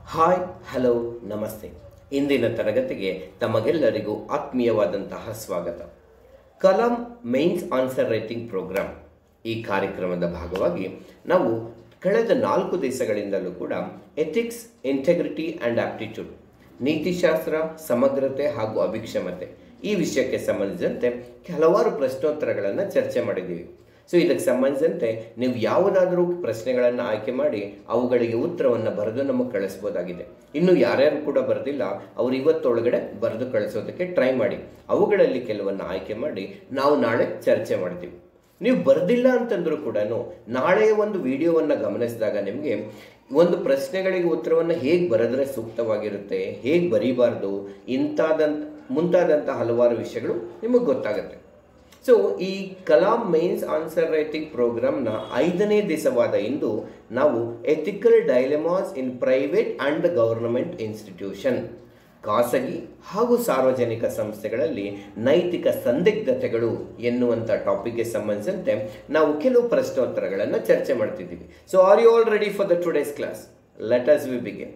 Hi hello ನಮಸ್ತೆ ಇಂದಿನ ತರಗತಿಗೆ ತಮಗೆಲ್ಲರಿಗೂ ಆತ್ಮೀಯವಾದಂತಹ ಸ್ವಾಗತ Kalam mains answer writing programme ಈ ಕಾರ್ಯಕ್ರಮದ ಭಾಗವಾಗಿ ನಾವು ಕಳೆದ ನಾಲ್ಕು ದಿವಸಗಳಿಂದಲೂ ಕೂಡ ಎಥಿಕ್ಸ್ ಇಂಟೆಗ್ರಿಟಿ ಆ್ಯಂಡ್ ಆಪ್ಟಿಟ್ಯೂಡ್ ನೀತಿಶಾಸ್ತ್ರ ಸಮಗ್ರತೆ ಹಾಗೂ ಅಭಿಕ್ಷಮತೆ ಈ ವಿಷಯಕ್ಕೆ ಸಂಬಂಧಿಸಿದಂತೆ ಹಲವಾರು ಪ್ರಶ್ನೋತ್ತರಗಳನ್ನು ಚರ್ಚೆ ಮಾಡಿದ್ದೀವಿ ಸೊ ಇದಕ್ಕೆ ಸಂಬಂಧಿಸಿದಂತೆ ನೀವು ಯಾವುದಾದ್ರೂ ಪ್ರಶ್ನೆಗಳನ್ನು ಆಯ್ಕೆ ಮಾಡಿ ಅವುಗಳಿಗೆ ಉತ್ತರವನ್ನು ಬರೆದು ನಮಗೆ ಕಳಿಸ್ಬೋದಾಗಿದೆ ಇನ್ನು ಯಾರ್ಯಾರು ಕೂಡ ಬರೆದಿಲ್ಲ ಅವರು ಇವತ್ತೊಳಗಡೆ ಬರೆದು ಕಳಿಸೋದಕ್ಕೆ ಟ್ರೈ ಮಾಡಿ ಅವುಗಳಲ್ಲಿ ಕೆಲವನ್ನು ಆಯ್ಕೆ ಮಾಡಿ ನಾವು ನಾಳೆ ಚರ್ಚೆ ಮಾಡ್ತೀವಿ ನೀವು ಬರ್ದಿಲ್ಲ ಅಂತಂದ್ರೂ ಕೂಡ ನಾಳೆಯ ಒಂದು ವಿಡಿಯೋವನ್ನು ಗಮನಿಸಿದಾಗ ನಿಮಗೆ ಒಂದು ಪ್ರಶ್ನೆಗಳಿಗೆ ಉತ್ತರವನ್ನು ಹೇಗೆ ಬರೆದ್ರೆ ಸೂಕ್ತವಾಗಿರುತ್ತೆ ಹೇಗೆ ಬರೀಬಾರ್ದು ಇಂಥಾದಂಥ ಮುಂತಾದಂಥ ಹಲವಾರು ವಿಷಯಗಳು ನಿಮಗೆ ಗೊತ್ತಾಗುತ್ತೆ ಸೊ ಈ ಕಲಾಂ ಮೈನ್ಸ್ ಆನ್ಸರ್ ರೈಟಿಂಗ್ ಪ್ರೋಗ್ರಾಮ್ನ ಐದನೇ ದಿವಸವಾದ ಇಂದು ನಾವು ethical dilemmas in private and government institution ಖಾಸಗಿ ಹಾಗೂ ಸಾರ್ವಜನಿಕ ಸಂಸ್ಥೆಗಳಲ್ಲಿ ನೈತಿಕ ಸಂದಿಗ್ಧತೆಗಳು ಎನ್ನುವಂಥ ಟಾಪಿಕ್ಗೆ ಸಂಬಂಧಿಸಿದಂತೆ ನಾವು ಕೆಲವು ಪ್ರಶ್ನೋತ್ತರಗಳನ್ನು ಚರ್ಚೆ ಮಾಡ್ತಿದ್ದೀವಿ so are you all ready for the today's class let us we begin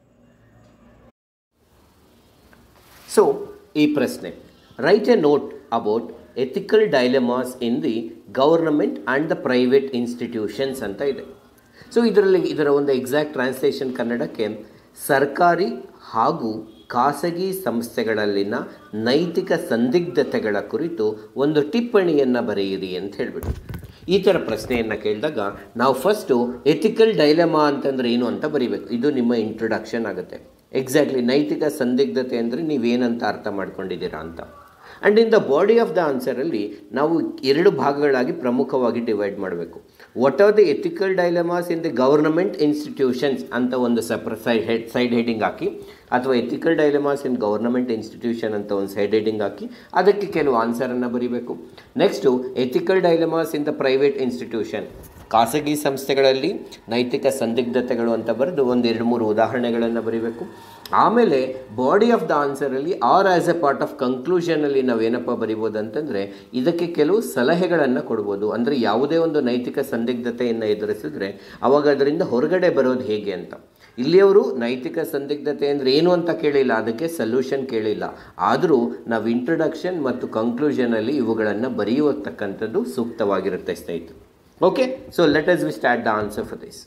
so ಈ ಪ್ರಶ್ನೆ write a note about ethical dilemmas in the government and the private institutions ಅಂತ ಇದೆ ಸೊ ಇದರಲ್ಲಿ ಇದರ ಒಂದು ಎಕ್ಸಾಕ್ಟ್ ಟ್ರಾನ್ಸ್ಲೇಷನ್ ಕನ್ನಡಕ್ಕೆ ಸರ್ಕಾರಿ ಹಾಗೂ ಖಾಸಗಿ ಸಂಸ್ಥೆಗಳಲ್ಲಿನ ನೈತಿಕ ಸಂದಿಗ್ಧತೆಗಳ ಕುರಿತು ಒಂದು ಟಿಪ್ಪಣಿಯನ್ನು ಬರೆಯಿರಿ ಅಂತ ಹೇಳಿಬಿಟ್ಟು ಈ ಥರ ಪ್ರಶ್ನೆಯನ್ನು ಕೇಳಿದಾಗ ನಾವು ಫಸ್ಟು ಎಥಿಕಲ್ ಡೈಲೆಮಾ ಅಂತಂದರೆ ಏನು ಅಂತ ಬರೀಬೇಕು ಇದು ನಿಮ್ಮ ಇಂಟ್ರೊಡಕ್ಷನ್ ಆಗುತ್ತೆ ಎಕ್ಸಾಕ್ಟ್ಲಿ ನೈತಿಕ ಸಂದಿಗ್ಧತೆ ಅಂದರೆ ನೀವೇನಂತ ಅರ್ಥ ಮಾಡ್ಕೊಂಡಿದ್ದೀರಾ ಅಂತ and in the body of the ಆನ್ಸರಲ್ಲಿ ನಾವು ಎರಡು ಭಾಗಗಳಾಗಿ ಪ್ರಮುಖವಾಗಿ ಡಿವೈಡ್ ಮಾಡಬೇಕು what are the ethical dilemmas in the government institutions ಅಂತ ಒಂದು ಸಪ್ರ ಸೈಡ್ ಹೆಡ್ ಸೈಡ್ ಹೆಡಿಂಗ್ ಹಾಕಿ ಅಥವಾ ethical dilemmas in government institution ಅಂತ ಒಂದು ಸೈಡ್ ಹೆಡಿಂಗ್ ಹಾಕಿ ಅದಕ್ಕೆ ಕೆಲವು ಆನ್ಸರನ್ನು ಬರೀಬೇಕು next ethical dilemmas in the private institution ಖಾಸಗಿ ಸಂಸ್ಥೆಗಳಲ್ಲಿ ನೈತಿಕ ಸಂದಿಗ್ಧತೆಗಳು ಅಂತ ಬರೆದು ಒಂದು ಎರಡು ಮೂರು ಉದಾಹರಣೆಗಳನ್ನು ಬರೀಬೇಕು ಆಮೇಲೆ ಬಾಡಿ ಆಫ್ ದ ಆನ್ಸರಲ್ಲಿ or as a part of ಕನ್ಕ್ಲೂಷನಲ್ಲಿ ನಾವೇನಪ್ಪ ಬರಿಬೋದು ಅಂತಂದರೆ ಇದಕ್ಕೆ ಕೆಲವು ಸಲಹೆಗಳನ್ನು ಕೊಡ್ಬೋದು ಅಂದರೆ ಯಾವುದೇ ಒಂದು ನೈತಿಕ ಸಂದಿಗ್ಧತೆಯನ್ನು ಎದುರಿಸಿದ್ರೆ ಅವಾಗ ಅದರಿಂದ ಹೊರಗಡೆ ಬರೋದು ಹೇಗೆ ಅಂತ ಇಲ್ಲಿಯವರು ನೈತಿಕ ಸಂದಿಗ್ಧತೆ ಅಂದರೆ ಏನು ಅಂತ ಕೇಳಿಲ್ಲ ಅದಕ್ಕೆ ಸೊಲ್ಯೂಷನ್ ಕೇಳಿಲ್ಲ ಆದರೂ ನಾವು ಇಂಟ್ರೊಡಕ್ಷನ್ ಮತ್ತು ಕನ್ಕ್ಲೂಷನಲ್ಲಿ ಇವುಗಳನ್ನು ಬರೆಯುವತಕ್ಕಂಥದ್ದು ಸೂಕ್ತವಾಗಿರುತ್ತೆ ಸ್ನೇಹಿತರು okay so let us we start the answer for this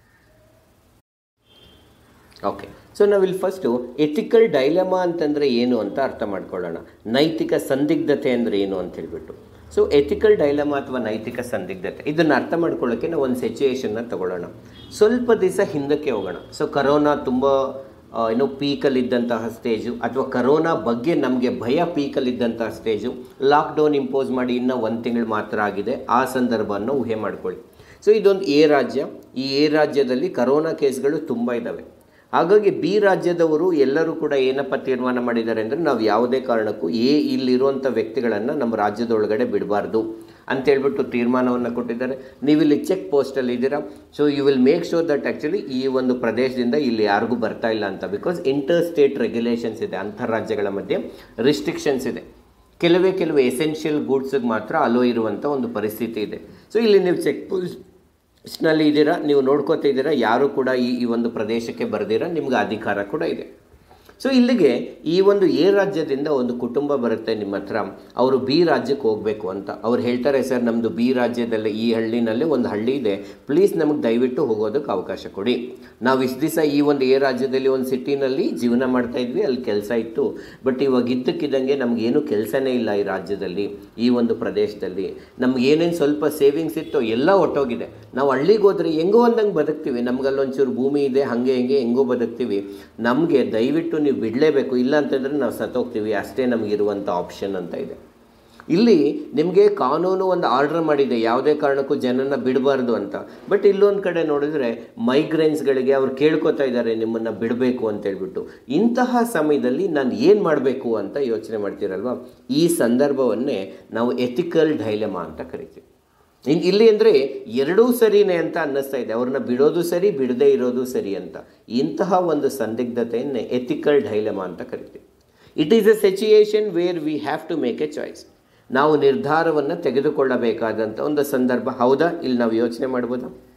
okay so ನಾವಿಲ್ಲಿ ಫಸ್ಟು ಎಥಿಕಲ್ ಡೈಲಮಾ ಅಂತಂದರೆ ಏನು ಅಂತ ಅರ್ಥ ಮಾಡ್ಕೊಳ್ಳೋಣ ನೈತಿಕ ಸಂದಿಗ್ಧತೆ ಅಂದರೆ ಏನು ಅಂತ ಹೇಳ್ಬಿಟ್ಟು ಸೊ ಎಥಿಕಲ್ ಡೈಲಮಾ ಅಥವಾ ನೈತಿಕ ಸಂದಿಗ್ಧತೆ ಇದನ್ನು ಅರ್ಥ ಮಾಡ್ಕೊಳ್ಳೋಕ್ಕೆ ನಾವು ಒಂದು ಸಿಚುಯೇಷನ್ನ ತಗೊಳ್ಳೋಣ ಸ್ವಲ್ಪ ದಿವಸ ಹಿಂದಕ್ಕೆ ಹೋಗೋಣ ಸೊ ಕರೋನಾ ತುಂಬ ಏನೋ ಪೀಕಲ್ಲಿದ್ದಂತಹ ಸ್ಟೇಜು ಅಥವಾ ಕರೋನಾ ಬಗ್ಗೆ ನಮಗೆ ಭಯ ಪೀಕಲ್ಲಿದ್ದಂತಹ ಸ್ಟೇಜು ಲಾಕ್ಡೌನ್ ಇಂಪೋಸ್ ಮಾಡಿ ಇನ್ನೂ ಒಂದು ತಿಂಗಳು ಮಾತ್ರ ಆಗಿದೆ ಆ ಸಂದರ್ಭವನ್ನು ಊಹೆ ಮಾಡ್ಕೊಳ್ಳಿ ಸೊ ಇದೊಂದು ಎ ರಾಜ್ಯ ಈ ಎ ರಾಜ್ಯದಲ್ಲಿ ಕರೋನಾ ಕೇಸ್ಗಳು ತುಂಬ ಇದ್ದಾವೆ ಹಾಗಾಗಿ ಬಿ ರಾಜ್ಯದವರು ಎಲ್ಲರೂ ಕೂಡ ಏನಪ್ಪ ತೀರ್ಮಾನ ಮಾಡಿದ್ದಾರೆ ಅಂದರೆ ನಾವು ಯಾವುದೇ ಕಾರಣಕ್ಕೂ ಎ ಇಲ್ಲಿರುವಂಥ ವ್ಯಕ್ತಿಗಳನ್ನು ನಮ್ಮ ರಾಜ್ಯದೊಳಗಡೆ ಬಿಡಬಾರ್ದು ಅಂತೇಳ್ಬಿಟ್ಟು ತೀರ್ಮಾನವನ್ನು ಕೊಟ್ಟಿದ್ದಾರೆ ನೀವಿಲ್ಲಿ ಚೆಕ್ ಪೋಸ್ಟಲ್ಲಿ ಇದ್ದೀರಾ so you will make sure that actually ಈ ಒಂದು ಪ್ರದೇಶದಿಂದ ಇಲ್ಲಿ ಯಾರಿಗೂ ಬರ್ತಾ ಇಲ್ಲ ಅಂತ ಬಿಕಾಸ್ ಇಂಟರ್ ಸ್ಟೇಟ್ ರೆಗ್ಯುಲೇಷನ್ಸ್ ಇದೆ ಅಂತಾರಾಜ್ಯಗಳ ಮಧ್ಯೆ ರಿಸ್ಟ್ರಿಕ್ಷನ್ಸ್ ಇದೆ ಕೆಲವೇ ಕೆಲವು ಎಸೆನ್ಷಿಯಲ್ ಗೂಡ್ಸಿಗೆ ಮಾತ್ರ ಅಲೋ ಇರುವಂಥ ಒಂದು ಪರಿಸ್ಥಿತಿ ಇದೆ ಸೊ ಇಲ್ಲಿ ನೀವು ಚೆಕ್ ಪೋಸ್ಟ್ ನಲ್ಲಿ ಇದ್ದೀರಾ ನೀವು ನೋಡ್ಕೋತಾ ಇದ್ದೀರಾ ಯಾರು ಕೂಡ ಈ ಈ ಒಂದು ಪ್ರದೇಶಕ್ಕೆ ಬರೆದಿರ ನಿಮ್ಗೆ ಅಧಿಕಾರ ಕೂಡ ಇದೆ ಸೊ ಇಲ್ಲಿಗೆ ಈ ಒಂದು ಎ ರಾಜ್ಯದಿಂದ ಒಂದು ಕುಟುಂಬ ಬರುತ್ತೆ ನಿಮ್ಮ ಹತ್ರ ಅವರು ಬಿ ರಾಜ್ಯಕ್ಕೆ ಹೋಗಬೇಕು ಅಂತ ಅವ್ರು ಹೇಳ್ತಾರೆ ಸರ್ ನಮ್ಮದು ಬಿ ರಾಜ್ಯದಲ್ಲಿ ಈ ಹಳ್ಳಿನಲ್ಲಿ ಒಂದು ಹಳ್ಳಿ ಇದೆ ಪ್ಲೀಸ್ ನಮಗೆ ದಯವಿಟ್ಟು ಹೋಗೋದಕ್ಕೆ ಅವಕಾಶ ಕೊಡಿ ನಾವು ಇಷ್ಟು ದಿವಸ ಈ ಒಂದು ಎ ರಾಜ್ಯದಲ್ಲಿ ಒಂದು ಸಿಟಿನಲ್ಲಿ ಜೀವನ ಮಾಡ್ತಾ ಇದ್ವಿ ಅಲ್ಲಿ ಕೆಲಸ ಇತ್ತು ಬಟ್ ಇವಾಗ ಇದ್ದಕ್ಕಿದ್ದಂಗೆ ನಮಗೇನು ಕೆಲಸನೇ ಇಲ್ಲ ಈ ರಾಜ್ಯದಲ್ಲಿ ಈ ಒಂದು ಪ್ರದೇಶದಲ್ಲಿ ನಮ್ಗೆ ಏನೇನು ಸ್ವಲ್ಪ ಸೇವಿಂಗ್ಸ್ ಇತ್ತು ಎಲ್ಲ ಒಟ್ಟೋಗಿದೆ ನಾವು ಹಳ್ಳಿಗೆ ಹೋದ್ರೆ ಹೆಂಗೋ ಅಂದಂಗೆ ಬದುಕ್ತೀವಿ ನಮ್ಗಲ್ಲೊಂಚೂರು ಭೂಮಿ ಇದೆ ಹಾಗೆ ಹೆಂಗೆ ಹೆಂಗೋ ಬದುಕ್ತೀವಿ ನಮಗೆ ದಯವಿಟ್ಟು ನೀವು ಬಿಡಲೇಬೇಕು ಇಲ್ಲ ಅಂತಂದರೆ ನಾವು ಸತ್ತೋಗ್ತೀವಿ ಅಷ್ಟೇ ನಮಗಿರುವಂಥ ಆಪ್ಷನ್ ಅಂತ ಇದೆ ಇಲ್ಲಿ ನಿಮಗೆ ಕಾನೂನು ಒಂದು ಆರ್ಡರ್ ಮಾಡಿದೆ ಯಾವುದೇ ಕಾರಣಕ್ಕೂ ಜನನ ಬಿಡಬಾರ್ದು ಅಂತ ಬಟ್ ಇಲ್ಲೊಂದು ಕಡೆ ನೋಡಿದ್ರೆ ಮೈಗ್ರೆನ್ಸ್ಗಳಿಗೆ ಅವ್ರು ಕೇಳ್ಕೊತಾ ಇದ್ದಾರೆ ನಿಮ್ಮನ್ನು ಬಿಡಬೇಕು ಅಂತ ಹೇಳ್ಬಿಟ್ಟು ಇಂತಹ ಸಮಯದಲ್ಲಿ ನಾನು ಏನು ಮಾಡಬೇಕು ಅಂತ ಯೋಚನೆ ಮಾಡ್ತೀರಲ್ವ ಈ ಸಂದರ್ಭವನ್ನೇ ನಾವು ಎಥಿಕಲ್ ಡೈಲೆಮಾ ಅಂತ ಕರಿತೀವಿ ಇಲ್ಲಿ ಅಂದರೆ ಎರಡೂ ಸರಿನೇ ಅಂತ ಅನ್ನಿಸ್ತಾ ಇದೆ ಅವ್ರನ್ನ ಬಿಡೋದು ಸರಿ ಬಿಡದೇ ಇರೋದು ಸರಿ ಅಂತ ಇಂತಹ ಒಂದು ಸಂದಿಗ್ಧತೆಯನ್ನೇ ಎಥಿಕಲ್ ಡೈಲೆಮಾ ಅಂತ ಕರಿತೀವಿ it is a situation where we have to make a choice ನಾವು ನಿರ್ಧಾರವನ್ನು ತೆಗೆದುಕೊಳ್ಳಬೇಕಾದಂಥ ಒಂದು ಸಂದರ್ಭ ಹೌದಾ ಇಲ್ಲಿ ನಾವು ಯೋಚನೆ ಮಾಡ್ಬೋದಾ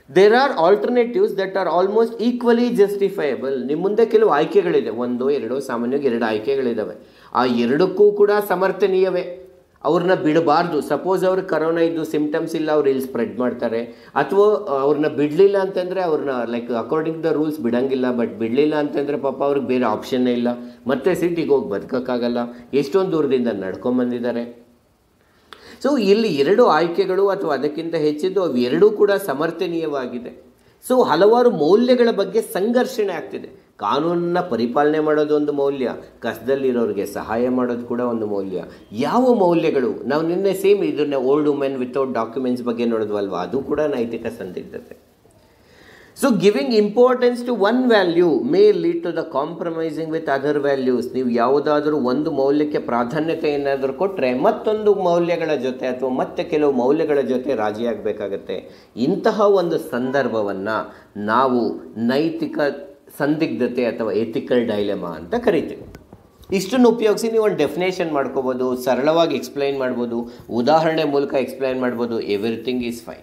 there are alternatives that are almost equally justifiable ನಿಮ್ಮ ಮುಂದೆ ಕೆಲವು ಆಯ್ಕೆಗಳಿದೆ ಒಂದು ಎರಡು ಸಾಮಾನ್ಯವಾಗಿ ಎರಡು ಆಯ್ಕೆಗಳಿದ್ದಾವೆ ಆ ಎರಡಕ್ಕೂ ಕೂಡ ಸಮರ್ಥನೀಯವೇ ಅವ್ರನ್ನ ಬಿಡಬಾರ್ದು ಸಪೋಸ್ ಅವ್ರಿಗೆ ಕರೋನಾ ಇದ್ದು ಸಿಮ್ಟಮ್ಸ್ ಇಲ್ಲ ಅವ್ರು ಇಲ್ಲಿ ಸ್ಪ್ರೆಡ್ ಮಾಡ್ತಾರೆ ಅಥವಾ ಅವ್ರನ್ನ ಬಿಡಲಿಲ್ಲ ಅಂತಂದರೆ ಅವ್ರನ್ನ ಲೈಕ್ ಅಕಾರ್ಡಿಂಗ್ ದ ರೂಲ್ಸ್ ಬಿಡಂಗಿಲ್ಲ ಬಟ್ ಬಿಡಲಿಲ್ಲ ಅಂತಂದರೆ ಪಾಪ ಅವ್ರಿಗೆ ಬೇರೆ ಆಪ್ಷನ್ನೇ ಇಲ್ಲ ಮತ್ತೆ ಸಿಟಿಗೆ ಹೋಗಿ ಬದುಕೋಕ್ಕಾಗಲ್ಲ ಎಷ್ಟೊಂದು ದೂರದಿಂದ ನಡ್ಕೊಂಬಂದಿದ್ದಾರೆ ಸೊ ಇಲ್ಲಿ ಎರಡು ಆಯ್ಕೆಗಳು ಅಥವಾ ಅದಕ್ಕಿಂತ ಹೆಚ್ಚಿದ್ದು ಅವು ಎರಡೂ ಕೂಡ ಸಮರ್ಥನೀಯವಾಗಿದೆ ಸೊ ಹಲವಾರು ಮೌಲ್ಯಗಳ ಬಗ್ಗೆ ಸಂಘರ್ಷಣೆ ಆಗ್ತಿದೆ ಕಾನೂನನ್ನ ಪರಿಪಾಲನೆ ಮಾಡೋದು ಒಂದು ಮೌಲ್ಯ ಕಸದಲ್ಲಿರೋರಿಗೆ ಸಹಾಯ ಮಾಡೋದು ಕೂಡ ಒಂದು ಮೌಲ್ಯ ಯಾವ ಮೌಲ್ಯಗಳು ನಾವು ನಿನ್ನೆ ಸೇಮ್ ಇದನ್ನ ಓಲ್ಡ್ ವುಮೆನ್ ವಿತೌಟ್ ಡಾಕ್ಯುಮೆಂಟ್ಸ್ ಬಗ್ಗೆ ನೋಡಿದ್ವಲ್ವಾ ಅದು ಕೂಡ ನೈತಿಕ ಸಂದಿಗ್ಧತೆ so giving importance to one value may lead to the compromising with other values ನೀವು ಯಾವುದಾದ್ರೂ ಒಂದು ಮೌಲ್ಯಕ್ಕೆ ಪ್ರಾಧಾನ್ಯತೆ ಏನಾದರೂ ಕೊಟ್ಟರೆ ಮತ್ತೊಂದು ಮೌಲ್ಯಗಳ ಜೊತೆ ಅಥವಾ ಮತ್ತೆ ಕೆಲವು ಮೌಲ್ಯಗಳ ಜೊತೆ ರಾಜಿಯಾಗಬೇಕಾಗತ್ತೆ ಇಂತಹ ಒಂದು ಸಂದರ್ಭವನ್ನು ನಾವು ನೈತಿಕ ಸಂದಿಗ್ಧತೆ ಅಥವಾ ಎಥಿಕಲ್ ಡೈಲೆಮಾ ಅಂತ ಕರಿತೀವಿ ಇಷ್ಟನ್ನು ಉಪಯೋಗಿಸಿ ನೀವು ಒಂದು ಡೆಫಿನೇಷನ್ ಮಾಡ್ಕೋಬೋದು ಸರಳವಾಗಿ ಎಕ್ಸ್ಪ್ಲೈನ್ ಮಾಡ್ಬೋದು ಉದಾಹರಣೆ ಮೂಲಕ ಎಕ್ಸ್ಪ್ಲೈನ್ ಮಾಡ್ಬೋದು everything is fine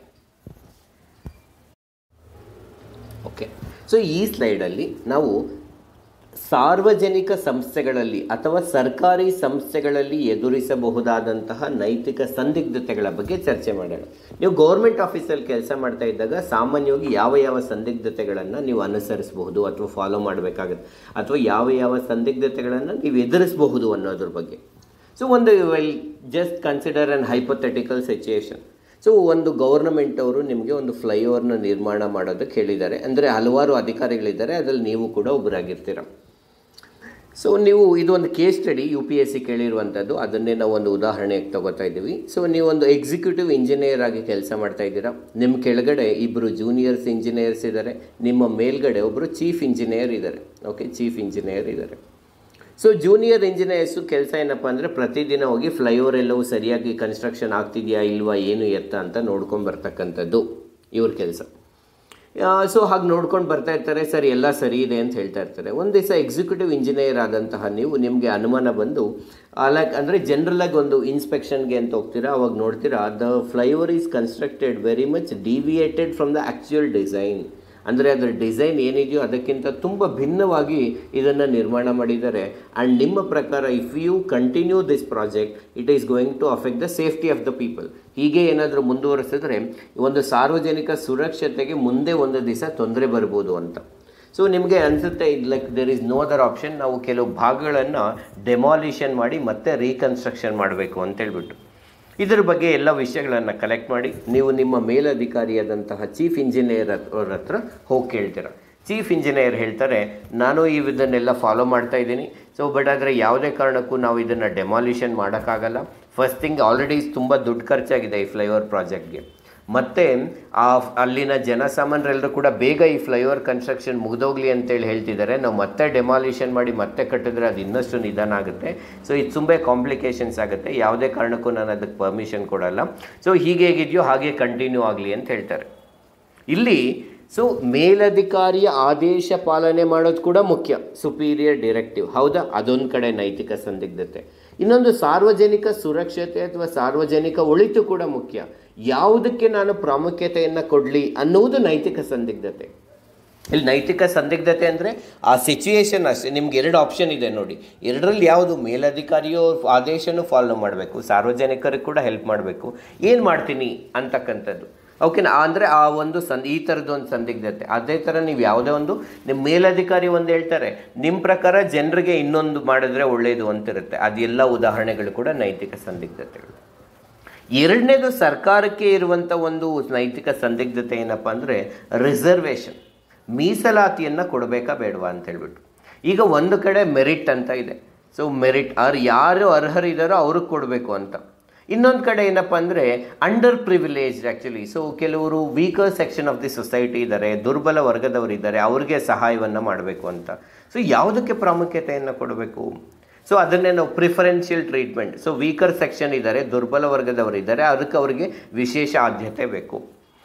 okay so ಈ ಸ್ಲೈಡಲ್ಲಿ ನಾವು ಸಾರ್ವಜನಿಕ ಸಂಸ್ಥೆಗಳಲ್ಲಿ ಅಥವಾ ಸರ್ಕಾರಿ ಸಂಸ್ಥೆಗಳಲ್ಲಿ ಎದುರಿಸಬಹುದಾದಂತಹ ನೈತಿಕ ಸಂದಿಗ್ಧತೆಗಳ ಬಗ್ಗೆ ಚರ್ಚೆ ಮಾಡೋಣ ನೀವು ಗೌರ್ಮೆಂಟ್ ಆಫೀಸಲ್ಲಿ ಕೆಲಸ ಮಾಡ್ತಾ ಇದ್ದಾಗ ಸಾಮಾನ್ಯವಾಗಿ ಯಾವ ಯಾವ ಸಂದಿಗ್ಧತೆಗಳನ್ನು ನೀವು ಅನುಸರಿಸಬಹುದು ಅಥವಾ ಫಾಲೋ ಮಾಡಬೇಕಾಗುತ್ತೆ ಅಥವಾ ಯಾವ ಯಾವ ಸಂದಿಗ್ಧತೆಗಳನ್ನು ನೀವು ಎದುರಿಸಬಹುದು ಅನ್ನೋದ್ರ ಬಗ್ಗೆ ಸೊ ಒಂದು well just consider an hypothetical situation so ಒಂದು ಗೌರ್ನಮೆಂಟ್ ಅವರು ನಿಮಗೆ ಒಂದು ಫ್ಲೈಓವರ್ನ ನಿರ್ಮಾಣ ಮಾಡೋದಕ್ಕೆ ಹೇಳಿದ್ದಾರೆ ಅಂದರೆ ಹಲವಾರು ಅಧಿಕಾರಿಗಳಿದ್ದಾರೆ ಅದರಲ್ಲಿ ನೀವು ಕೂಡ ಒಬ್ಬರಾಗಿರ್ತೀರ ಸೊ ನೀವು ಇದು ಒಂದು case study U P S C ಕೇಳಿರುವಂಥದ್ದು ಅದನ್ನೇ ನಾವು ಒಂದು ಉದಾಹರಣೆಗೆ ತಗೋತಾ ಇದ್ದೀವಿ ಸೊ ನೀವು ಒಂದು ಎಕ್ಸಿಕ್ಯೂಟಿವ್ ಇಂಜಿನಿಯರ್ ಆಗಿ ಕೆಲಸ ಮಾಡ್ತಾ ಇದ್ದೀರಾ ನಿಮ್ಮ ಕೆಳಗಡೆ ಇಬ್ಬರು ಜೂನಿಯರ್ಸ್ ಇಂಜಿನಿಯರ್ಸ್ ಇದ್ದಾರೆ ನಿಮ್ಮ ಮೇಲ್ಗಡೆ ಒಬ್ಬರು ಚೀಫ್ ಇಂಜಿನಿಯರ್ ಇದ್ದಾರೆ ಓಕೆ ಚೀಫ್ ಇಂಜಿನಿಯರ್ ಇದ್ದಾರೆ ಸೊ ಜೂನಿಯರ್ ಇಂಜಿನಿಯರ್ಸು ಕೆಲಸ ಏನಪ್ಪ ಅಂದರೆ ಪ್ರತಿದಿನ ಹೋಗಿ ಫ್ಲೈಓವರ್ ಎಲ್ಲವೂ ಸರಿಯಾಗಿ ಕನ್ಸ್ಟ್ರಕ್ಷನ್ ಆಗ್ತಿದೆಯಾ ಇಲ್ವಾ ಏನು ಎತ್ತ ಅಂತ ನೋಡ್ಕೊಂಡು ಬರ್ತಕ್ಕಂಥದ್ದು ಇವ್ರ ಕೆಲಸ ಸೊ ಹಾಗೆ ನೋಡ್ಕೊಂಡು ಬರ್ತಾ ಇರ್ತಾರೆ ಸರ್ ಎಲ್ಲ ಸರಿ ಇದೆ ಅಂತ ಹೇಳ್ತಾ ಇರ್ತಾರೆ ಒಂದು ದಿವಸ ಎಕ್ಸಿಕ್ಯೂಟಿವ್ ಇಂಜಿನಿಯರ್ ಆದಂತಹ ನೀವು ನಿಮಗೆ ಅನುಮಾನ ಬಂದು ಲೈಕ್ ಅಂದರೆ ಜನರಲಾಗಿ ಒಂದು ಇನ್ಸ್ಪೆಕ್ಷನ್ಗೆ ಅಂತ ಹೋಗ್ತೀರಾ ಅವಾಗ ನೋಡ್ತೀರಾ the flyover is constructed very much deviated from the actual design ಅಂದರೆ ಅದರ ಡಿಸೈನ್ ಏನಿದೆಯೋ ಅದಕ್ಕಿಂತ ತುಂಬ ಭಿನ್ನವಾಗಿ ಇದನ್ನು ನಿರ್ಮಾಣ ಮಾಡಿದ್ದಾರೆ ಆ್ಯಂಡ್ ನಿಮ್ಮ ಪ್ರಕಾರ if you continue this project it is going to affect the safety of the people ಹೀಗೆ ಏನಾದರೂ ಮುಂದುವರಿಸಿದ್ರೆ ಒಂದು ಸಾರ್ವಜನಿಕ ಸುರಕ್ಷತೆಗೆ ಮುಂದೆ ಒಂದು ದಿವಸ ತೊಂದರೆ ಬರ್ಬೋದು ಅಂತ ಸೊ ನಿಮಗೆ ಅನಿಸುತ್ತೆ ಇದು like there is no other option ನಾವು ಕೆಲವು ಭಾಗಗಳನ್ನು ಡೆಮಾಲಿಷನ್ ಮಾಡಿ ಮತ್ತೆ ರೀಕನ್ಸ್ಟ್ರಕ್ಷನ್ ಮಾಡಬೇಕು ಅಂತೇಳ್ಬಿಟ್ಟು ಇದರ ಬಗ್ಗೆ ಎಲ್ಲ ವಿಷಯಗಳನ್ನು ಕಲೆಕ್ಟ್ ಮಾಡಿ ನೀವು ನಿಮ್ಮ ಮೇಲಧಿಕಾರಿಯಾದಂತಹ ಚೀಫ್ ಇಂಜಿನಿಯರ್ ಅವ್ರ ಹತ್ರ ಹೋಗಿ ಕೇಳ್ತೀರ ಚೀಫ್ ಇಂಜಿನಿಯರ್ ಹೇಳ್ತಾರೆ ನಾನು ಈ ಇದನ್ನೆಲ್ಲ ಫಾಲೋ ಮಾಡ್ತಾ ಇದ್ದೀನಿ ಸೊ ಬಟ್ ಆದರೆ ಯಾವುದೇ ಕಾರಣಕ್ಕೂ ನಾವು ಇದನ್ನು ಡೆಮಾಲಿಷನ್ ಮಾಡೋಕ್ಕಾಗಲ್ಲ ಫಸ್ಟ್ ಥಿಂಗ್ ಆಲ್ರೆಡಿ ತುಂಬ ದುಡ್ಡು ಖರ್ಚಾಗಿದೆ ಈ ಫ್ಲೈಓವರ್ ಪ್ರಾಜೆಕ್ಟ್ಗೆ ಮತ್ತು ಆ ಅಲ್ಲಿನ ಜನಸಾಮಾನ್ಯರೆಲ್ಲರೂ ಕೂಡ ಬೇಗ ಈ ಫ್ಲೈಓವರ್ ಕನ್ಸ್ಟ್ರಕ್ಷನ್ ಮುಗಿದೋಗ್ಲಿ ಅಂತೇಳಿ ಹೇಳ್ತಿದ್ದಾರೆ ನಾವು ಮತ್ತೆ ಡೆಮಾಲಿಷನ್ ಮಾಡಿ ಮತ್ತೆ ಕಟ್ಟಿದ್ರೆ ಅದು ಇನ್ನಷ್ಟು ನಿಧಾನ ಆಗುತ್ತೆ ಸೊ ಇದು ತುಂಬ ಕಾಂಪ್ಲಿಕೇಶನ್ಸ್ ಆಗುತ್ತೆ ಯಾವುದೇ ಕಾರಣಕ್ಕೂ ನಾನು ಅದಕ್ಕೆ ಪರ್ಮಿಷನ್ ಕೊಡಲ್ಲ ಸೊ ಹೀಗೆ ಹೇಗಿದೆಯೋ ಹಾಗೆ ಕಂಟಿನ್ಯೂ ಆಗಲಿ ಅಂತ ಹೇಳ್ತಾರೆ ಇಲ್ಲಿ ಸೊ ಮೇಲಧಿಕಾರಿಯ ಆದೇಶ ಪಾಲನೆ ಮಾಡೋದು ಕೂಡ ಮುಖ್ಯ ಸುಪೀರಿಯರ್ ಡಿರೆಕ್ಟಿವ್ ಹೌದಾ ಅದೊಂದು ಕಡೆ ನೈತಿಕ ಸಂದಿಗ್ಧತೆ ಇನ್ನೊಂದು ಸಾರ್ವಜನಿಕ ಸುರಕ್ಷತೆ ಅಥವಾ ಸಾರ್ವಜನಿಕ ಒಳಿತು ಕೂಡ ಮುಖ್ಯ ಯಾವುದಕ್ಕೆ ನಾನು ಪ್ರಾಮುಖ್ಯತೆಯನ್ನು ಕೊಡಲಿ ಅನ್ನುವುದು ನೈತಿಕ ಸಂದಿಗ್ಧತೆ ಇಲ್ಲಿ ನೈತಿಕ ಸಂದಿಗ್ಧತೆ ಅಂದರೆ ಆ ಸಿಚುಯೇಷನ್ ಅಷ್ಟೇ ನಿಮ್ಗೆ ಎರಡು ಆಪ್ಷನ್ ಇದೆ ನೋಡಿ ಎರಡರಲ್ಲಿ ಯಾವುದು ಮೇಲಧಿಕಾರಿಯೋ ಆದೇಶನೂ ಫಾಲೋ ಮಾಡಬೇಕು ಸಾರ್ವಜನಿಕರಿಗೆ ಕೂಡ ಹೆಲ್ಪ್ ಮಾಡಬೇಕು ಏನು ಮಾಡ್ತೀನಿ ಅಂತಕ್ಕಂಥದ್ದು ಓಕೆನಾ ಅಂದರೆ ಆ ಒಂದು ಸಂ ಈ ಥರದ್ದು ಒಂದು ಸಂದಿಗ್ಧತೆ ಅದೇ ಥರ ನೀವು ಯಾವುದೇ ಒಂದು ನಿಮ್ಮ ಮೇಲಧಿಕಾರಿ ಒಂದು ಹೇಳ್ತಾರೆ ನಿಮ್ಮ ಪ್ರಕಾರ ಜನರಿಗೆ ಇನ್ನೊಂದು ಮಾಡಿದ್ರೆ ಒಳ್ಳೆಯದು ಅಂತಿರುತ್ತೆ ಅದೆಲ್ಲ ಉದಾಹರಣೆಗಳು ಕೂಡ ನೈತಿಕ ಸಂದಿಗ್ಧತೆಗಳು ಎರಡನೇದು ಸರ್ಕಾರಕ್ಕೆ ಇರುವಂಥ ಒಂದು ನೈತಿಕ ಸಂದಿಗ್ಧತೆ ಏನಪ್ಪ ಅಂದರೆ ರಿಸರ್ವೇಷನ್ ಮೀಸಲಾತಿಯನ್ನು ಕೊಡಬೇಕಾ ಬೇಡವಾ ಅಂತ ಹೇಳ್ಬಿಟ್ಟು ಈಗ ಒಂದು ಕಡೆ ಮೆರಿಟ್ ಅಂತ ಇದೆ ಸೊ ಮೆರಿಟ್ ಅವ್ರು ಯಾರು ಅರ್ಹರಿದ್ದಾರೋ ಅವ್ರಿಗೆ ಕೊಡಬೇಕು ಅಂತ ಇನ್ನೊಂದು ಕಡೆ ಏನಪ್ಪ ಅಂದರೆ ಅಂಡರ್ ಪ್ರಿವಿಲೇಜ್ಡ್ ಆ್ಯಕ್ಚುಲಿ ಸೊ ಕೆಲವರು weaker section of the society ಇದ್ದಾರೆ ದುರ್ಬಲ ವರ್ಗದವರು ಇದ್ದಾರೆ ಅವ್ರಿಗೆ ಸಹಾಯವನ್ನು ಮಾಡಬೇಕು ಅಂತ ಸೊ ಯಾವುದಕ್ಕೆ ಪ್ರಾಮುಖ್ಯತೆಯನ್ನು ಕೊಡಬೇಕು ಸೊ ಅದನ್ನೇ ನಾವು preferential treatment so weaker section ಇದ್ದಾರೆ ದುರ್ಬಲ ವರ್ಗದವರು ಇದ್ದಾರೆ ಅದಕ್ಕೆ ಅವರಿಗೆ ವಿಶೇಷ ಆದ್ಯತೆ ಬೇಕು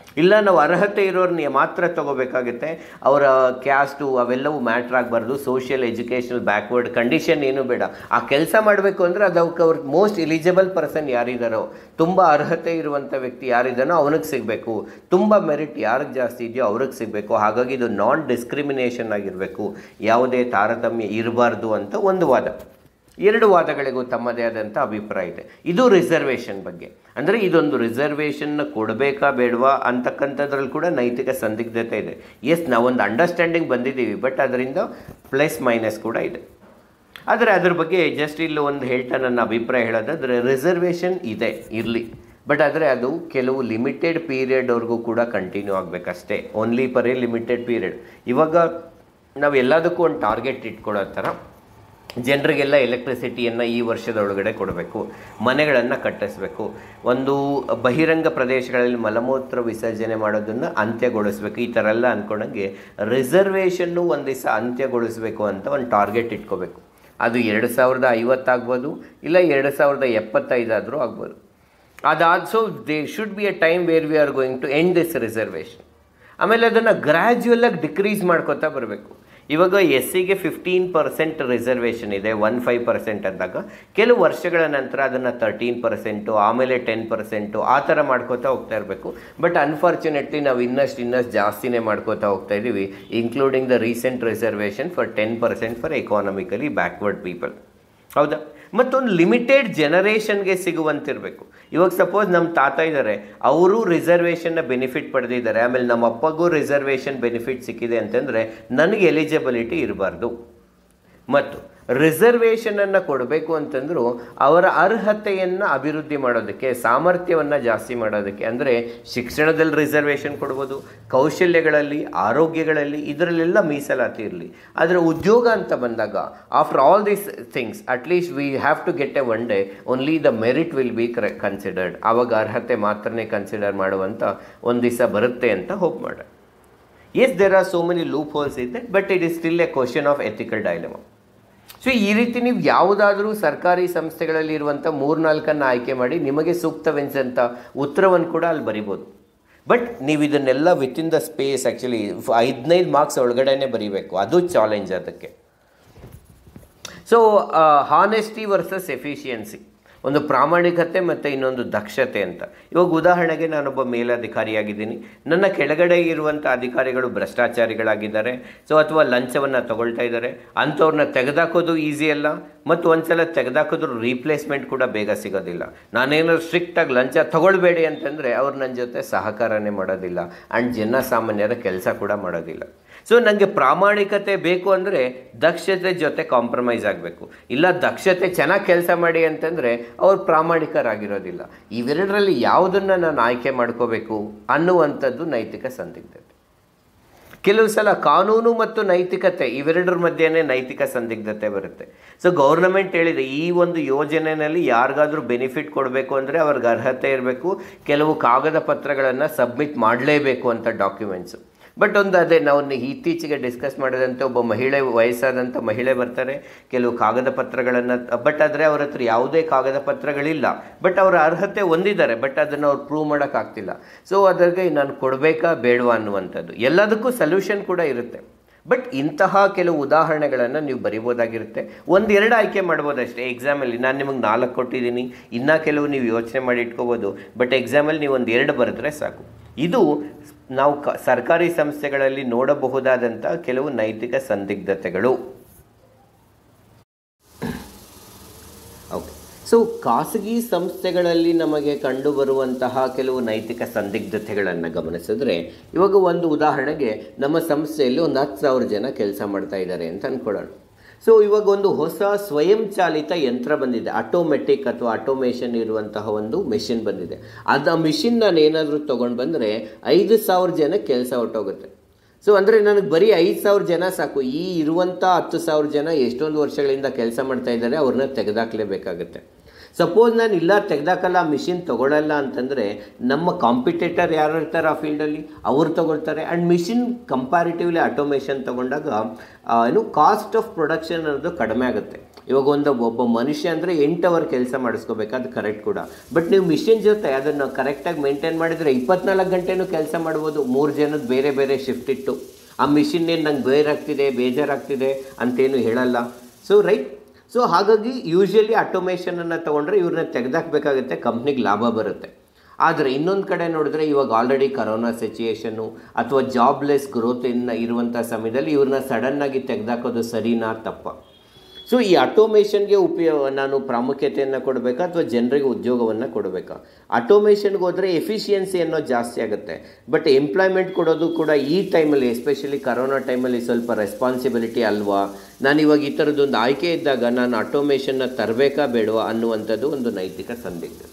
ಇಲ್ಲ ನಾವು ಅರ್ಹತೆ ಇರೋರನ್ನ ಮಾತ್ರ ತಗೋಬೇಕಾಗುತ್ತೆ ಅವರ ಕ್ಯಾಸ್ಟು ಅವೆಲ್ಲವೂ ಮ್ಯಾಟ್ರ್ ಆಗಬಾರ್ದು ಸೋಷಿಯಲ್ ಎಜುಕೇಷನಲ್ ಬ್ಯಾಕ್ವರ್ಡ್ ಕಂಡೀಷನ್ ಏನು ಬೇಡ ಆ ಕೆಲಸ ಮಾಡಬೇಕು ಅಂದರೆ ಅದಕ್ಕೆ ಅವ್ರ ಮೋಸ್ಟ್ ಎಲಿಜಿಬಲ್ ಪರ್ಸನ್ ಯಾರಿದ್ದಾರೋ ತುಂಬ ಅರ್ಹತೆ ಇರುವಂಥ ವ್ಯಕ್ತಿ ಯಾರಿದ್ದಾನೋ ಅವನಿಗೆ ಸಿಗಬೇಕು ತುಂಬ ಮೆರಿಟ್ ಯಾರಿಗೆ ಜಾಸ್ತಿ ಇದೆಯೋ ಅವ್ರಿಗೆ ಸಿಗಬೇಕು ಹಾಗಾಗಿ ಇದು ನಾನ್ ಡಿಸ್ಕ್ರಿಮಿನೇಷನ್ ಆಗಿರಬೇಕು ಯಾವುದೇ ತಾರತಮ್ಯ ಇರಬಾರ್ದು ಅಂತ ಒಂದು ವಾದ ಎರಡು ವಾದಗಳಿಗೂ ತಮ್ಮದೇ ಆದಂಥ ಅಭಿಪ್ರಾಯ ಇದೆ ಇದು ರಿಸರ್ವೇಷನ್ ಬಗ್ಗೆ ಅಂದರೆ ಇದೊಂದು ರಿಸರ್ವೇಷನ್ನ ಕೊಡಬೇಕಾ ಬೇಡವಾ ಅಂತಕ್ಕಂಥದ್ರಲ್ಲಿ ಕೂಡ ನೈತಿಕ ಸಂದಿಗ್ಧತೆ ಇದೆ ಎಸ್ ನಾವೊಂದು ಅಂಡರ್ಸ್ಟ್ಯಾಂಡಿಂಗ್ ಬಂದಿದ್ದೀವಿ ಬಟ್ ಅದರಿಂದ ಪ್ಲಸ್ ಮೈನಸ್ ಕೂಡ ಇದೆ ಆದರೆ ಅದ್ರ ಬಗ್ಗೆ ಜಸ್ಟ್ ಇಲ್ಲಿ ಒಂದು ಹೇಳ್ತಾ ನನ್ನ ಅಭಿಪ್ರಾಯ ಹೇಳೋದಾದರೆ ರಿಸರ್ವೇಷನ್ ಇದೆ ಇರಲಿ ಬಟ್ ಆದರೆ ಅದು ಕೆಲವು ಲಿಮಿಟೆಡ್ ಪೀರಿಯಡ್ವರೆಗೂ ಕೂಡ ಕಂಟಿನ್ಯೂ ಆಗಬೇಕಷ್ಟೇ only per a limited period ಇವಾಗ ನಾವು ಎಲ್ಲದಕ್ಕೂ ಒಂದು ಟಾರ್ಗೆಟ್ ಇಟ್ಕೊಳ್ಳೋ ಥರ ಜನರಿಗೆಲ್ಲ ಎಲೆಕ್ಟ್ರಿಸಿಟಿಯನ್ನು ಈ ವರ್ಷದ ಒಳಗಡೆ ಕೊಡಬೇಕು ಮನೆಗಳನ್ನು ಕಟ್ಟಿಸ್ಬೇಕು ಒಂದು ಬಹಿರಂಗ ಪ್ರದೇಶಗಳಲ್ಲಿ ಮಲಮೂತ್ರ ವಿಸರ್ಜನೆ ಮಾಡೋದನ್ನು ಅಂತ್ಯಗೊಳಿಸ್ಬೇಕು ಈ ಥರ ಎಲ್ಲ ಅಂದ್ಕೊಂಡಂಗೆ ರಿಸರ್ವೇಷನ್ನು ಒಂದು ದಿವಸ ಅಂತ್ಯಗೊಳಿಸಬೇಕು ಅಂತ ಒಂದು ಟಾರ್ಗೆಟ್ ಇಟ್ಕೋಬೇಕು ಅದು ಎರಡು ಸಾವಿರದ ಐವತ್ತಾಗ್ಬೋದು ಇಲ್ಲ ಎರಡು ಸಾವಿರದ ಎಪ್ಪತ್ತೈದಾದರೂ ಆಗ್ಬೋದು ಅದಾದ so they should be a time where we are going to end this reservation ಆಮೇಲೆ ಅದನ್ನು ಗ್ರ್ಯಾಜುವಲಾಗಿ ಡಿಕ್ರೀಸ್ ಮಾಡ್ಕೋತಾ ಬರಬೇಕು ಇವಾಗ ಎಸ್ ಸಿಗೆ ಫಿಫ್ಟೀನ್ ಪರ್ಸೆಂಟ್ ರಿಸರ್ವೇಷನ್ ಇದೆ ಒನ್ ಫೈವ್ ಪರ್ಸೆಂಟ್ ಅಂದಾಗ ಕೆಲವು ವರ್ಷಗಳ ನಂತರ ಅದನ್ನು ತರ್ಟೀನ್ ಪರ್ಸೆಂಟು ಆಮೇಲೆ ಟೆನ್ ಪರ್ಸೆಂಟು ಆ ಥರ ಮಾಡ್ಕೋತಾ ಹೋಗ್ತಾ ಇರಬೇಕು ಬಟ್ ಅನ್ಫಾರ್ಚುನೇಟ್ಲಿ ನಾವು ಇನ್ನಷ್ಟು ಇನ್ನಷ್ಟು ಜಾಸ್ತಿನೇ ಮಾಡ್ಕೋತಾ ಹೋಗ್ತಾ ಇದ್ದೀವಿ including the recent reservation for ten percent for economically backward people ಹೌದಾ ಮತ್ತೊಂದು ಲಿಮಿಟೆಡ್ ಜನರೇಷನ್ಗೆ ಸಿಗುವಂತಿರಬೇಕು ಇವಾಗ ಸಪೋಸ್ ನಮ್ಮ ತಾತ ಇದ್ದಾರೆ ಅವರು ರಿಸರ್ವೇಷನ್ನ ಬೆನಿಫಿಟ್ ಪಡೆದಿದ್ದಾರೆ ಆಮೇಲೆ ನಮ್ಮ ಅಪ್ಪಗೂ ರಿಸರ್ವೇಷನ್ ಬೆನಿಫಿಟ್ ಸಿಕ್ಕಿದೆ ಅಂತಂದರೆ ನನಗೆ ಎಲಿಜಿಬಿಲಿಟಿ ಇರಬಾರ್ದು ಮತ್ತು ರಿಸರ್ವೇಷನನ್ನು ಕೊಡಬೇಕು ಅಂತಂದರೂ ಅವರ ಅರ್ಹತೆಯನ್ನು ಅಭಿವೃದ್ಧಿ ಮಾಡೋದಕ್ಕೆ ಸಾಮರ್ಥ್ಯವನ್ನು ಜಾಸ್ತಿ ಮಾಡೋದಕ್ಕೆ ಅಂದರೆ ಶಿಕ್ಷಣದಲ್ಲಿ ರಿಸರ್ವೇಷನ್ ಕೊಡ್ಬೋದು ಕೌಶಲ್ಯಗಳಲ್ಲಿ ಆರೋಗ್ಯಗಳಲ್ಲಿ ಇದರಲ್ಲೆಲ್ಲ ಮೀಸಲಾತಿ ಇರಲಿ ಆದರೆ ಉದ್ಯೋಗ ಅಂತ ಬಂದಾಗ after all these things at least we have to get a one day only the merit will be considered ಆವಾಗ ಅರ್ಹತೆ ಮಾತ್ರನೇ ಕನ್ಸಿಡರ್ ಮಾಡುವಂಥ ಒಂದು ದಿವಸ ಬರುತ್ತೆ ಅಂತ ಹೋಪ್ ಮಾಡ as there are so many loopholes ಇದೆ but it is still a question of ethical dilemma so ಈ ರೀತಿ ನೀವು ಯಾವುದಾದ್ರೂ ಸರ್ಕಾರಿ ಸಂಸ್ಥೆಗಳಲ್ಲಿ ಇರುವಂಥ ಮೂರ್ನಾಲ್ಕನ್ನು ಆಯ್ಕೆ ಮಾಡಿ ನಿಮಗೆ ಸೂಕ್ತವೆನಿಸಂಥ ಉತ್ತರವನ್ನು ಕೂಡ ಅಲ್ಲಿ ಬರಿಬೋದು ಬಟ್ ನೀವು ಇದನ್ನೆಲ್ಲ ವಿತಿನ್ ದ ಸ್ಪೇಸ್ ಆ್ಯಕ್ಚುಲಿ ಐದನೈದು ಮಾರ್ಕ್ಸ್ ಒಳಗಡೆನೆ ಬರೀಬೇಕು ಅದು ಚಾಲೆಂಜ್ ಅದಕ್ಕೆ ಸೊ ಹಾನೆಸ್ಟಿ ವರ್ಸಸ್ ಎಫಿಷಿಯನ್ಸಿ ಒಂದು ಪ್ರಾಮಾಣಿಕತೆ ಮತ್ತು ಇನ್ನೊಂದು ದಕ್ಷತೆ ಅಂತ ಇವಾಗ ಉದಾಹರಣೆಗೆ ನಾನೊಬ್ಬ ಮೇಲಧಿಕಾರಿಯಾಗಿದ್ದೀನಿ ನನ್ನ ಕೆಳಗಡೆ ಇರುವಂಥ ಅಧಿಕಾರಿಗಳು ಭ್ರಷ್ಟಾಚಾರಿಗಳಾಗಿದ್ದಾರೆ ಸೊ ಅಥವಾ ಲಂಚವನ್ನು ತಗೊಳ್ತಾ ಇದ್ದಾರೆ ಅಂಥವ್ರನ್ನ ತೆಗೆದಾಕೋದು ಈಸಿ ಅಲ್ಲ ಮತ್ತು ಒಂದ್ಸಲ ತೆಗೆದಾಕಿದ್ರು ರೀಪ್ಲೇಸ್ಮೆಂಟ್ ಕೂಡ ಬೇಗ ಸಿಗೋದಿಲ್ಲ ನಾನೇನಾದ್ರು ಸ್ಟ್ರಿಕ್ಟಾಗಿ ಲಂಚ ತಗೊಳ್ಬೇಡಿ ಅಂತಂದರೆ ಅವ್ರು ನನ್ನ ಜೊತೆ ಸಹಕಾರನೇ ಮಾಡೋದಿಲ್ಲ ಆ್ಯಂಡ್ ಜನಸಾಮಾನ್ಯರ ಕೆಲಸ ಕೂಡ ಮಾಡೋದಿಲ್ಲ ಸೊ ನನಗೆ ಪ್ರಾಮಾಣಿಕತೆ ಬೇಕು ಅಂದರೆ ದಕ್ಷತೆ ಜೊತೆ ಕಾಂಪ್ರಮೈಸ್ ಆಗಬೇಕು ಇಲ್ಲ ದಕ್ಷತೆ ಚೆನ್ನಾಗಿ ಕೆಲಸ ಮಾಡಿ ಅಂತಂದರೆ ಅವ್ರು ಪ್ರಾಮಾಣಿಕರಾಗಿರೋದಿಲ್ಲ ಇವೆರಡರಲ್ಲಿ ಯಾವುದನ್ನು ನಾನು ಆಯ್ಕೆ ಮಾಡ್ಕೋಬೇಕು ಅನ್ನುವಂಥದ್ದು ನೈತಿಕ ಸಂದಿಗ್ಧತೆ ಕೆಲವು ಸಲ ಕಾನೂನು ಮತ್ತು ನೈತಿಕತೆ ಇವೆರಡರ ಮಧ್ಯೆನೇ ನೈತಿಕ ಸಂದಿಗ್ಧತೆ ಬರುತ್ತೆ ಸೊ ಗೌರ್ನಮೆಂಟ್ ಹೇಳಿದೆ ಈ ಒಂದು ಯೋಜನೆಯಲ್ಲಿ ಯಾರಿಗಾದ್ರೂ ಬೆನಿಫಿಟ್ ಕೊಡಬೇಕು ಅಂದರೆ ಅವ್ರಿಗೆ ಅರ್ಹತೆ ಇರಬೇಕು ಕೆಲವು ಕಾಗದ ಪತ್ರಗಳನ್ನು ಸಬ್ಮಿಟ್ ಮಾಡಲೇಬೇಕು ಅಂತ ಡಾಕ್ಯುಮೆಂಟ್ಸು ಬಟ್ ಒಂದು ಅದೇ ನಾವು ಇತ್ತೀಚೆಗೆ ಡಿಸ್ಕಸ್ ಮಾಡಿದಂತೆ ಒಬ್ಬ ಮಹಿಳೆ ವಯಸ್ಸಾದಂಥ ಮಹಿಳೆ ಬರ್ತಾರೆ ಕೆಲವು ಕಾಗದ ಪತ್ರಗಳನ್ನು ಬಟ್ ಆದರೆ ಅವ್ರ ಹತ್ರ ಯಾವುದೇ ಕಾಗದ ಪತ್ರಗಳಿಲ್ಲ ಬಟ್ ಅವರ ಅರ್ಹತೆ ಹೊಂದಿದ್ದಾರೆ ಬಟ್ ಅದನ್ನು ಅವ್ರು ಪ್ರೂವ್ ಮಾಡೋಕ್ಕಾಗ್ತಿಲ್ಲ ಸೊ ಅದ್ರಿಗೆ ನಾನು ಕೊಡಬೇಕಾ ಬೇಡವಾ ಅನ್ನುವಂಥದ್ದು ಎಲ್ಲದಕ್ಕೂ ಸೊಲ್ಯೂಷನ್ ಕೂಡ ಇರುತ್ತೆ ಬಟ್ ಇಂತಹ ಕೆಲವು ಉದಾಹರಣೆಗಳನ್ನು ನೀವು ಬರಿಬೋದಾಗಿರುತ್ತೆ ಒಂದೆರಡು ಆಯ್ಕೆ ಮಾಡ್ಬೋದಷ್ಟೇ ಎಕ್ಸಾಮಲ್ಲಿ ನಾನು ನಿಮಗೆ ನಾಲ್ಕು ಕೊಟ್ಟಿದ್ದೀನಿ ಇನ್ನೂ ಕೆಲವು ನೀವು ಯೋಚನೆ ಮಾಡಿ ಇಟ್ಕೋಬೋದು ಬಟ್ ಎಕ್ಸಾಮಲ್ಲಿ ನೀವು ಒಂದು ಎರಡು ಬರೆದ್ರೆ ಸಾಕು ಇದು ನಾವು ಕ ಸರ್ಕಾರಿ ಸಂಸ್ಥೆಗಳಲ್ಲಿ ನೋಡಬಹುದಾದಂಥ ಕೆಲವು ನೈತಿಕ ಸಂದಿಗ್ಧತೆಗಳು ಓಕೆ ಸೊ ಖಾಸಗಿ ಸಂಸ್ಥೆಗಳಲ್ಲಿ ನಮಗೆ ಕಂಡುಬರುವಂತಹ ಕೆಲವು ನೈತಿಕ ಸಂದಿಗ್ಧತೆಗಳನ್ನು ಗಮನಿಸಿದ್ರೆ ಇವಾಗ ಒಂದು ಉದಾಹರಣೆಗೆ ನಮ್ಮ ಸಂಸ್ಥೆಯಲ್ಲಿ ಒಂದು ಹತ್ತು ಸಾವಿರ ಜನ ಕೆಲಸ ಮಾಡ್ತಾ ಇದ್ದಾರೆ ಅಂತ ಅಂದ್ಕೊಳ್ಳೋಣ ಸೊ ಇವಾಗ ಒಂದು ಹೊಸ ಸ್ವಯಂಚಾಲಿತ ಯಂತ್ರ ಬಂದಿದೆ ಆಟೋಮೆಟಿಕ್ ಅಥವಾ ಆಟೋಮೇಷನ್ ಇರುವಂತಹ ಒಂದು ಮೆಷಿನ್ ಬಂದಿದೆ ಅದು ಆ ಮಿಷಿನ್ ನಾನು ಏನಾದರೂ ತೊಗೊಂಡು ಬಂದರೆ ಐದು ಸಾವಿರ ಜನ ಕೆಲಸ ಹೊಟ್ಟೋಗುತ್ತೆ ಸೊ ಅಂದರೆ ನನಗೆ ಬರೀ ಐದು ಸಾವಿರ ಜನ ಸಾಕು ಈ ಇರುವಂಥ ಹತ್ತು ಸಾವಿರ ಜನ ಎಷ್ಟೊಂದು ವರ್ಷಗಳಿಂದ ಕೆಲಸ ಮಾಡ್ತಾ ಇದ್ದಾರೆ ಅವ್ರನ್ನ ತೆಗೆದಾಕಲೇಬೇಕಾಗುತ್ತೆ ಸಪೋಸ್ ನಾನು ಇಲ್ಲ ತೆಗ್ದಾಕಲ್ಲ ಆ ಮಿಷಿನ್ ತೊಗೊಳಲ್ಲ ಅಂತಂದರೆ ನಮ್ಮ ಕಾಂಪಿಟೇಟರ್ ಯಾರು ಇರ್ತಾರೆ ಆ ಫೀಲ್ಡಲ್ಲಿ ಅವ್ರು ತೊಗೊಳ್ತಾರೆ ಆ್ಯಂಡ್ ಮಿಷಿನ್ ಕಂಪ್ಯಾರಿಟಿವ್ಲಿ ಆಟೋಮೇಷನ್ ತೊಗೊಂಡಾಗ ಆ, ಏನು ಕಾಸ್ಟ್ ಆಫ್ ಪ್ರೊಡಕ್ಷನ್ ಅನ್ನೋದು ಕಡಿಮೆ ಆಗುತ್ತೆ ಇವಾಗ ಒಂದು ಒಬ್ಬ ಮನುಷ್ಯ ಅಂದರೆ ಎಂಟು ಅವರ್ ಕೆಲಸ ಮಾಡಿಸ್ಕೋಬೇಕು ಅದು ಕರೆಕ್ಟ್ ಕೂಡ ಬಟ್ ನೀವು ಮಿಷಿನ್ ಜೊತೆ ಅದನ್ನು ಕರೆಕ್ಟಾಗಿ ಮೇಂಟೈನ್ ಮಾಡಿದರೆ ಇಪ್ಪತ್ನಾಲ್ಕು ಗಂಟೆನೂ ಕೆಲಸ ಮಾಡ್ಬೋದು ಮೂರು ಜನದ ಬೇರೆ ಬೇರೆ ಶಿಫ್ಟ್ ಇಟ್ಟು ಆ ಮಿಷಿನ್ ಏನು ನಂಗೆ ಬೇರಾಗ್ತಿದೆ ಬೇಜಾರಾಗ್ತಿದೆ ಅಂತೇನು ಹೇಳಲ್ಲ ಸೊ ರೈಟ್ ಸೊ ಹಾಗಾಗಿ ಯೂಶ್ವಲಿ ಆಟೋಮೇಷನನ್ನು ತೊಗೊಂಡ್ರೆ ಇವ್ರನ್ನ ತೆಗೆದಾಕಬೇಕಾಗುತ್ತೆ ಕಂಪ್ನಿಗೆ ಲಾಭ ಬರುತ್ತೆ ಆದರೆ ಇನ್ನೊಂದು ಕಡೆ ನೋಡಿದ್ರೆ ಇವಾಗ ಆಲ್ರೆಡಿ ಕರೋನಾ ಸಿಚುಯೇಷನ್ನು ಅಥವಾ ಜಾಬ್ಲೆಸ್ ಗ್ರೋತ್ ಇನ್ನು ಇರುವಂಥ ಸಮಯದಲ್ಲಿ ಇವ್ರನ್ನ ಸಡನ್ನಾಗಿ ತೆಗೆದಾಕೋದು ಸರಿನಾ ತಪ್ಪ ಸೊ ಈ ಆಟೋಮೇಷನ್ಗೆ ಉಪಯೋಗ ನಾನು ಪ್ರಾಮುಖ್ಯತೆಯನ್ನು ಕೊಡಬೇಕಾ ಅಥವಾ ಜನರಿಗೆ ಉದ್ಯೋಗವನ್ನು ಕೊಡಬೇಕಾ ಆಟೋಮೇಷನ್ಗೆ ಹೋದರೆ ಎಫಿಷಿಯನ್ಸಿ ಅನ್ನೋದು ಜಾಸ್ತಿ ಆಗುತ್ತೆ ಬಟ್ ಎಂಪ್ಲಾಯ್ಮೆಂಟ್ ಕೊಡೋದು ಕೂಡ ಈ ಟೈಮಲ್ಲಿ ಎಸ್ಪೆಷಲಿ ಕರೋನಾ ಟೈಮಲ್ಲಿ ಸ್ವಲ್ಪ ರೆಸ್ಪಾನ್ಸಿಬಿಲಿಟಿ ಅಲ್ವಾ ನಾನು ಇವಾಗ ಈ ಥರದ್ದೊಂದು ಆಯ್ಕೆ ಇದ್ದಾಗ ನಾನು ಆಟೋಮೇಷನ್ನ ತರಬೇಕಾ ಬೇಡವಾ ಅನ್ನುವಂಥದ್ದು ಒಂದು ನೈತಿಕ ಸಂದಿಗ್ಧತೆ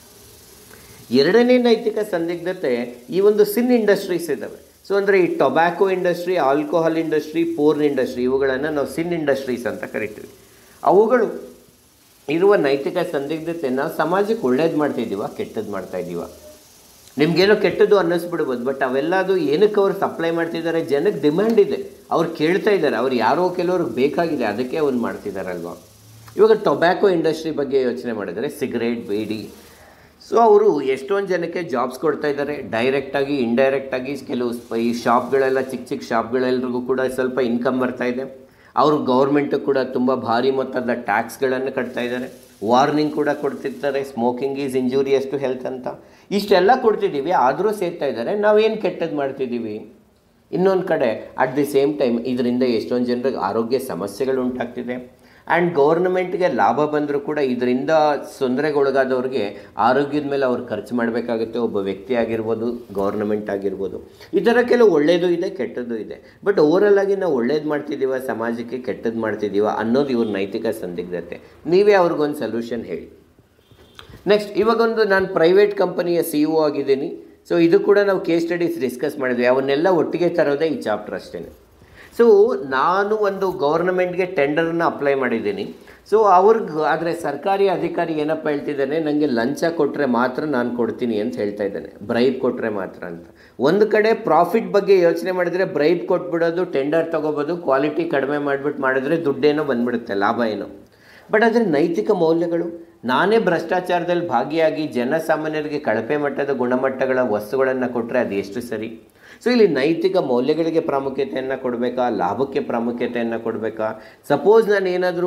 ಎರಡನೇ ನೈತಿಕ ಸಂದಿಗ್ಧತೆ ಈ ಒಂದು ಸಿನ್ ಇಂಡಸ್ಟ್ರೀಸ್ ಇದ್ದಾವೆ ಸೊ ಅಂದರೆ ಈ tobacco industry alcohol industry porn industry ಇವುಗಳನ್ನು ನಾವು ಸಿನ್ ಇಂಡಸ್ಟ್ರೀಸ್ ಅಂತ ಕರಿತೀವಿ ಅವುಗಳು ಇರುವ ನೈತಿಕ ಸಂದಿಗ್ಧತೆ ನಾವು ಸಮಾಜಕ್ಕೆ ಒಳ್ಳೇದು ಮಾಡ್ತಾಯಿದ್ದೀವ ಕೆಟ್ಟದ್ದು ಮಾಡ್ತಾ ಇದ್ದೀವ ನಿಮಗೇನೋ ಕೆಟ್ಟದ್ದು ಅನ್ನಿಸ್ಬಿಡ್ಬೋದು ಬಟ್ ಅವೆಲ್ಲದು ಏನಕ್ಕೆ ಅವ್ರು ಸಪ್ಲೈ ಮಾಡ್ತಿದ್ದಾರೆ ಜನಕ್ಕೆ ಡಿಮ್ಯಾಂಡ್ ಇದೆ ಅವ್ರು ಕೇಳ್ತಾ ಇದ್ದಾರೆ ಅವ್ರು ಯಾರೋ ಕೆಲವ್ರಿಗೆ ಬೇಕಾಗಿದೆ ಅದಕ್ಕೆ ಅವ್ರು ಮಾಡ್ತಿದ್ದಾರಲ್ವಾ ಇವಾಗ ಟೊಬ್ಯಾಕೋ ಇಂಡಸ್ಟ್ರಿ ಬಗ್ಗೆ ಯೋಚನೆ ಮಾಡಿದರೆ ಸಿಗರೇಟ್ ಬೇಡಿ ಸೊ ಅವರು ಎಷ್ಟೊಂದು ಜನಕ್ಕೆ ಜಾಬ್ಸ್ ಕೊಡ್ತಾ ಇದ್ದಾರೆ ಡೈರೆಕ್ಟಾಗಿ ಇಂಡೈರೆಕ್ಟಾಗಿ ಕೆಲವು ಸ್ಪ- ಈ ಶಾಪ್ಗಳೆಲ್ಲ ಚಿಕ್ಕ ಚಿಕ್ಕ ಶಾಪ್ಗಳೆಲ್ರಿಗೂ ಕೂಡ ಸ್ವಲ್ಪ ಇನ್ಕಮ್ ಬರ್ತಾ ಇದೆ ಅವರು ಗೌರ್ಮೆಂಟು ಕೂಡ ತುಂಬ ಭಾರಿ ಮೊತ್ತದ ಟ್ಯಾಕ್ಸ್ಗಳನ್ನು ಕಟ್ತಾ ಇದ್ದಾರೆ ವಾರ್ನಿಂಗ್ ಕೂಡ ಕೊಡ್ತಿರ್ತಾರೆ smoking is injurious to health ಅಂತ ಇಷ್ಟೆಲ್ಲ ಕೊಡ್ತಿದ್ದೀವಿ ಆದರೂ ಸೇರ್ತಾ ಇದ್ದಾರೆ ನಾವೇನು ಕೆಟ್ಟದ್ದು ಮಾಡ್ತಿದ್ದೀವಿ ಇನ್ನೊಂದು ಕಡೆ ಅಟ್ ದಿ ಸೇಮ್ ಟೈಮ್ ಇದರಿಂದ ಎಷ್ಟೊಂದು ಜನರಿಗೆ ಆರೋಗ್ಯ ಸಮಸ್ಯೆಗಳು ಉಂಟಾಗ್ತಿದೆ ಆ್ಯಂಡ್ ಗೌರ್ನಮೆಂಟ್ಗೆ ಲಾಭ ಬಂದರೂ ಕೂಡ ಇದರಿಂದ ತೊಂದರೆಗೊಳಗಾದವ್ರಿಗೆ ಆರೋಗ್ಯದ ಮೇಲೆ ಅವ್ರು ಖರ್ಚು ಮಾಡಬೇಕಾಗುತ್ತೆ ಒಬ್ಬ ವ್ಯಕ್ತಿ ಆಗಿರ್ಬೋದು ಗೌರ್ನಮೆಂಟ್ ಆಗಿರ್ಬೋದು ಈ ಥರ ಕೆಲವು ಒಳ್ಳೆಯದು ಇದೆ ಕೆಟ್ಟದ್ದು ಇದೆ ಬಟ್ ಓವರಲ್ ಆಗಿ ನಾವು ಒಳ್ಳೇದು ಮಾಡ್ತಿದ್ದೀವ ಸಮಾಜಕ್ಕೆ ಕೆಟ್ಟದ್ದು ಮಾಡ್ತಿದ್ದೀವ ಅನ್ನೋದು ಇವ್ರ ನೈತಿಕ ಸಂದಿಗ್ಧತೆ ನೀವೇ ಅವ್ರಿಗೊಂದು ಸೊಲ್ಯೂಷನ್ ಹೇಳಿ ನೆಕ್ಸ್ಟ್ ಇವಾಗೊಂದು ನಾನು ಪ್ರೈವೇಟ್ ಕಂಪನಿಯ ಸಿ ಇ ಆಗಿದ್ದೀನಿ ಸೊ ಇದು ಕೂಡ ನಾವು ಕೇಸ್ ಸ್ಟಡೀಸ್ ಡಿಸ್ಕಸ್ ಮಾಡಿದ್ವಿ ಅವನ್ನೆಲ್ಲ ಒಟ್ಟಿಗೆ ತರೋದೇ ಈ ಚಾಪ್ಟರ್ ಅಷ್ಟೇ ಸೊ ನಾನು ಒಂದು ಗೌರ್ನಮೆಂಟ್ಗೆ ಟೆಂಡರನ್ನ ಅಪ್ಲೈ ಮಾಡಿದ್ದೀನಿ ಸೊ ಅವ್ರಿಗೆ ಆದರೆ ಸರ್ಕಾರಿ ಅಧಿಕಾರಿ ಏನಪ್ಪ ಹೇಳ್ತಿದ್ದಾನೆ ನನಗೆ ಲಂಚ ಕೊಟ್ಟರೆ ಮಾತ್ರ ನಾನು ಕೊಡ್ತೀನಿ ಅಂತ ಹೇಳ್ತಾ ಇದ್ದಾನೆ ಬ್ರೈಬ್ ಕೊಟ್ಟರೆ ಮಾತ್ರ ಅಂತ ಒಂದು ಕಡೆ ಪ್ರಾಫಿಟ್ ಬಗ್ಗೆ ಯೋಚನೆ ಮಾಡಿದರೆ ಬ್ರೈಬ್ ಕೊಟ್ಬಿಡೋದು ಟೆಂಡರ್ ತೊಗೋಬೋದು ಕ್ವಾಲಿಟಿ ಕಡಿಮೆ ಮಾಡಿಬಿಟ್ಟು ಮಾಡಿದ್ರೆ ದುಡ್ಡೇನೋ ಬಂದ್ಬಿಡುತ್ತೆ ಲಾಭ ಏನೋ ಬಟ್ ಅದರ ನೈತಿಕ ಮೌಲ್ಯಗಳು ನಾನೇ ಭ್ರಷ್ಟಾಚಾರದಲ್ಲಿ ಭಾಗಿಯಾಗಿ ಜನಸಾಮಾನ್ಯರಿಗೆ ಕಳಪೆ ಮಟ್ಟದ ಗುಣಮಟ್ಟಗಳ ವಸ್ತುಗಳನ್ನು ಕೊಟ್ಟರೆ ಅದು ಎಷ್ಟು ಸರಿ ಸೊ ಇಲ್ಲಿ ನೈತಿಕ ಮೌಲ್ಯಗಳಿಗೆ ಪ್ರಾಮುಖ್ಯತೆಯನ್ನು ಕೊಡಬೇಕಾ ಲಾಭಕ್ಕೆ ಪ್ರಾಮುಖ್ಯತೆಯನ್ನು ಕೊಡಬೇಕಾ ಸಪೋಸ್ ನಾನು ಏನಾದರೂ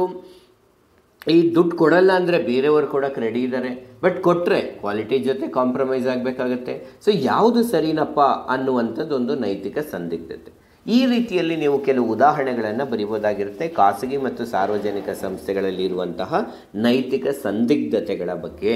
ಈ ದುಡ್ಡು ಕೊಡಲ್ಲ ಅಂದರೆ ಬೇರೆಯವರು ಕೊಡೋಕೆ ರೆಡಿ ಇದ್ದಾರೆ ಬಟ್ ಕೊಟ್ಟರೆ ಕ್ವಾಲಿಟಿ ಜೊತೆ ಕಾಂಪ್ರಮೈಸ್ ಆಗಬೇಕಾಗತ್ತೆ ಸೊ ಯಾವುದು ಸರಿನಪ್ಪ ಅನ್ನುವಂಥದ್ದೊಂದು ನೈತಿಕ ಸಂದಿಗ್ಧತೆ ಈ ರೀತಿಯಲ್ಲಿ ನೀವು ಕೆಲವು ಉದಾಹರಣೆಗಳನ್ನು ಬರಿಬೋದಾಗಿರುತ್ತೆ ಖಾಸಗಿ ಮತ್ತು ಸಾರ್ವಜನಿಕ ಸಂಸ್ಥೆಗಳಲ್ಲಿ ಇರುವಂತಹ ನೈತಿಕ ಸಂದಿಗ್ಧತೆಗಳ ಬಗ್ಗೆ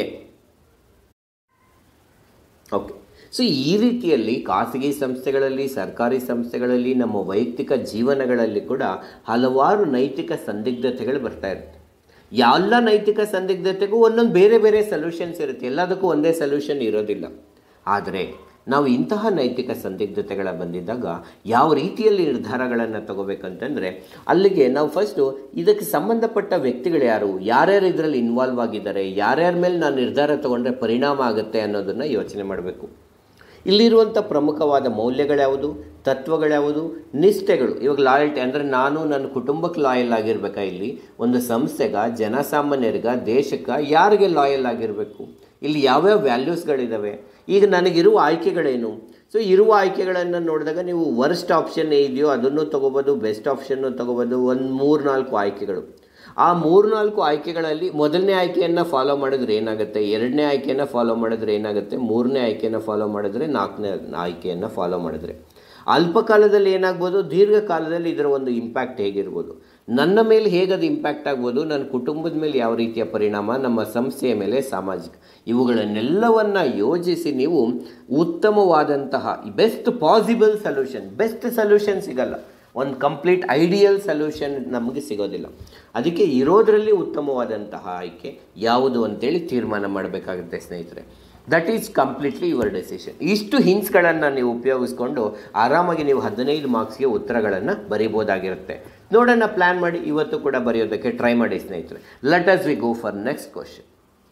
ಓಕೆ ಸೊ ಈ ರೀತಿಯಲ್ಲಿ ಖಾಸಗಿ ಸಂಸ್ಥೆಗಳಲ್ಲಿ ಸರ್ಕಾರಿ ಸಂಸ್ಥೆಗಳಲ್ಲಿ ನಮ್ಮ ವೈಯಕ್ತಿಕ ಜೀವನಗಳಲ್ಲಿ ಕೂಡ ಹಲವಾರು ನೈತಿಕ ಸಂದಿಗ್ಧತೆಗಳು ಬರ್ತಾ ಇರುತ್ತೆ ಎಲ್ಲ ನೈತಿಕ ಸಂದಿಗ್ಧತೆಗೂ ಒಂದೊಂದು ಬೇರೆ ಬೇರೆ ಸೊಲ್ಯೂಷನ್ಸ್ ಇರುತ್ತೆ ಎಲ್ಲದಕ್ಕೂ ಒಂದೇ ಸೊಲ್ಯೂಷನ್ ಇರೋದಿಲ್ಲ ಆದರೆ ನಾವು ಇಂತಹ ನೈತಿಕ ಸಂದಿಗ್ಧತೆಗಳ ಬಂದಿದ್ದಾಗ ಯಾವ ರೀತಿಯಲ್ಲಿ ನಿರ್ಧಾರಗಳನ್ನು ತಗೋಬೇಕಂತಂದರೆ ಅಲ್ಲಿಗೆ ನಾವು ಫಸ್ಟು ಇದಕ್ಕೆ ಸಂಬಂಧಪಟ್ಟ ವ್ಯಕ್ತಿಗಳು ಯಾರು ಯಾರ್ಯಾರು ಇದರಲ್ಲಿ ಇನ್ವಾಲ್ವ್ ಆಗಿದ್ದಾರೆ ಯಾರ್ಯಾರ ಮೇಲೆ ನಾನು ನಿರ್ಧಾರ ತಗೊಂಡ್ರೆ ಪರಿಣಾಮ ಆಗುತ್ತೆ ಅನ್ನೋದನ್ನು ಯೋಚನೆ ಮಾಡಬೇಕು ಇಲ್ಲಿರುವಂಥ ಪ್ರಮುಖವಾದ ಮೌಲ್ಯಗಳ್ಯಾವುದು ತತ್ವಗಳ್ಯಾವುದು ನಿಷ್ಠೆಗಳು ಇವಾಗ ಲಾಯಲ್ಟಿ ಅಂದರೆ ನಾನು ನನ್ನ ಕುಟುಂಬಕ್ಕೆ ಲಾಯಲ್ ಆಗಿರ್ಬೇಕಾ ಇಲ್ಲಿ ಒಂದು ಸಂಸ್ಥೆಗ ಜನಸಾಮಾನ್ಯರಿಗ ದೇಶಕ್ಕೆ ಯಾರಿಗೆ ಲಾಯಲ್ ಆಗಿರಬೇಕು ಇಲ್ಲಿ ಯಾವ್ಯಾವ ವ್ಯಾಲ್ಯೂಸ್ಗಳಿದ್ದಾವೆ ಈಗ ನನಗಿರುವ ಆಯ್ಕೆಗಳೇನು ಸೊ ಇರುವ ಆಯ್ಕೆಗಳನ್ನು ನೋಡಿದಾಗ ನೀವು ವರ್ಸ್ಟ್ ಆಪ್ಷನ್ ಇದೆಯೋ ಅದನ್ನು ತೊಗೋಬೋದು ಬೆಸ್ಟ್ ಆಪ್ಷನ್ನು ತೊಗೋಬೋದು ಒಂದು ಮೂರು ನಾಲ್ಕು ಆಯ್ಕೆಗಳು ಆ ಮೂರ್ನಾಲ್ಕು ಆಯ್ಕೆಗಳಲ್ಲಿ ಮೊದಲನೇ ಆಯ್ಕೆಯನ್ನು ಫಾಲೋ ಮಾಡಿದ್ರೆ ಏನಾಗುತ್ತೆ ಎರಡನೇ ಆಯ್ಕೆಯನ್ನು ಫಾಲೋ ಮಾಡಿದ್ರೆ ಏನಾಗುತ್ತೆ ಮೂರನೇ ಆಯ್ಕೆಯನ್ನು ಫಾಲೋ ಮಾಡಿದ್ರೆ ನಾಲ್ಕನೇ ಆಯ್ಕೆಯನ್ನು ಫಾಲೋ ಮಾಡಿದ್ರೆ ಅಲ್ಪಕಾಲದಲ್ಲಿ ಏನಾಗ್ಬೋದು ದೀರ್ಘಕಾಲದಲ್ಲಿ ಇದರ ಒಂದು ಇಂಪ್ಯಾಕ್ಟ್ ಹೇಗಿರ್ಬೋದು ನನ್ನ ಮೇಲೆ ಹೇಗದು ಇಂಪ್ಯಾಕ್ಟ್ ಆಗ್ಬೋದು ನನ್ನ ಕುಟುಂಬದ ಮೇಲೆ ಯಾವ ರೀತಿಯ ಪರಿಣಾಮ ನಮ್ಮ ಸಂಸ್ಥೆಯ ಮೇಲೆ ಸಾಮಾಜಿಕ ಇವುಗಳನ್ನೆಲ್ಲವನ್ನ ಯೋಜಿಸಿ ನೀವು ಉತ್ತಮವಾದಂತಹ best possible solution best solution ಸಿಗಲ್ಲ ಒಂದು ಕಂಪ್ಲೀಟ್ ಐಡಿಯಲ್ ಸೊಲ್ಯೂಷನ್ ನಮಗೆ ಸಿಗೋದಿಲ್ಲ ಅದಕ್ಕೆ ಇರೋದರಲ್ಲಿ ಉತ್ತಮವಾದಂತಹ ಆಯ್ಕೆ ಯಾವುದು ಅಂತೇಳಿ ತೀರ್ಮಾನ ಮಾಡಬೇಕಾಗುತ್ತೆ ಸ್ನೇಹಿತರೆ that is completely your decision ಇಷ್ಟು ಹಿಂಟ್ಸ್ಗಳನ್ನು ನೀವು ಉಪಯೋಗಿಸ್ಕೊಂಡು ಆರಾಮಾಗಿ ನೀವು ಹದಿನೈದು ಮಾರ್ಕ್ಸ್ಗೆ ಉತ್ತರಗಳನ್ನು ಬರಿಬೋದಾಗಿರುತ್ತೆ ನೋಡೋಣ ಪ್ಲ್ಯಾನ್ ಮಾಡಿ ಇವತ್ತು ಕೂಡ ಬರೆಯೋದಕ್ಕೆ ಟ್ರೈ ಮಾಡಿ ಸ್ನೇಹಿತರೆ let us we go for next question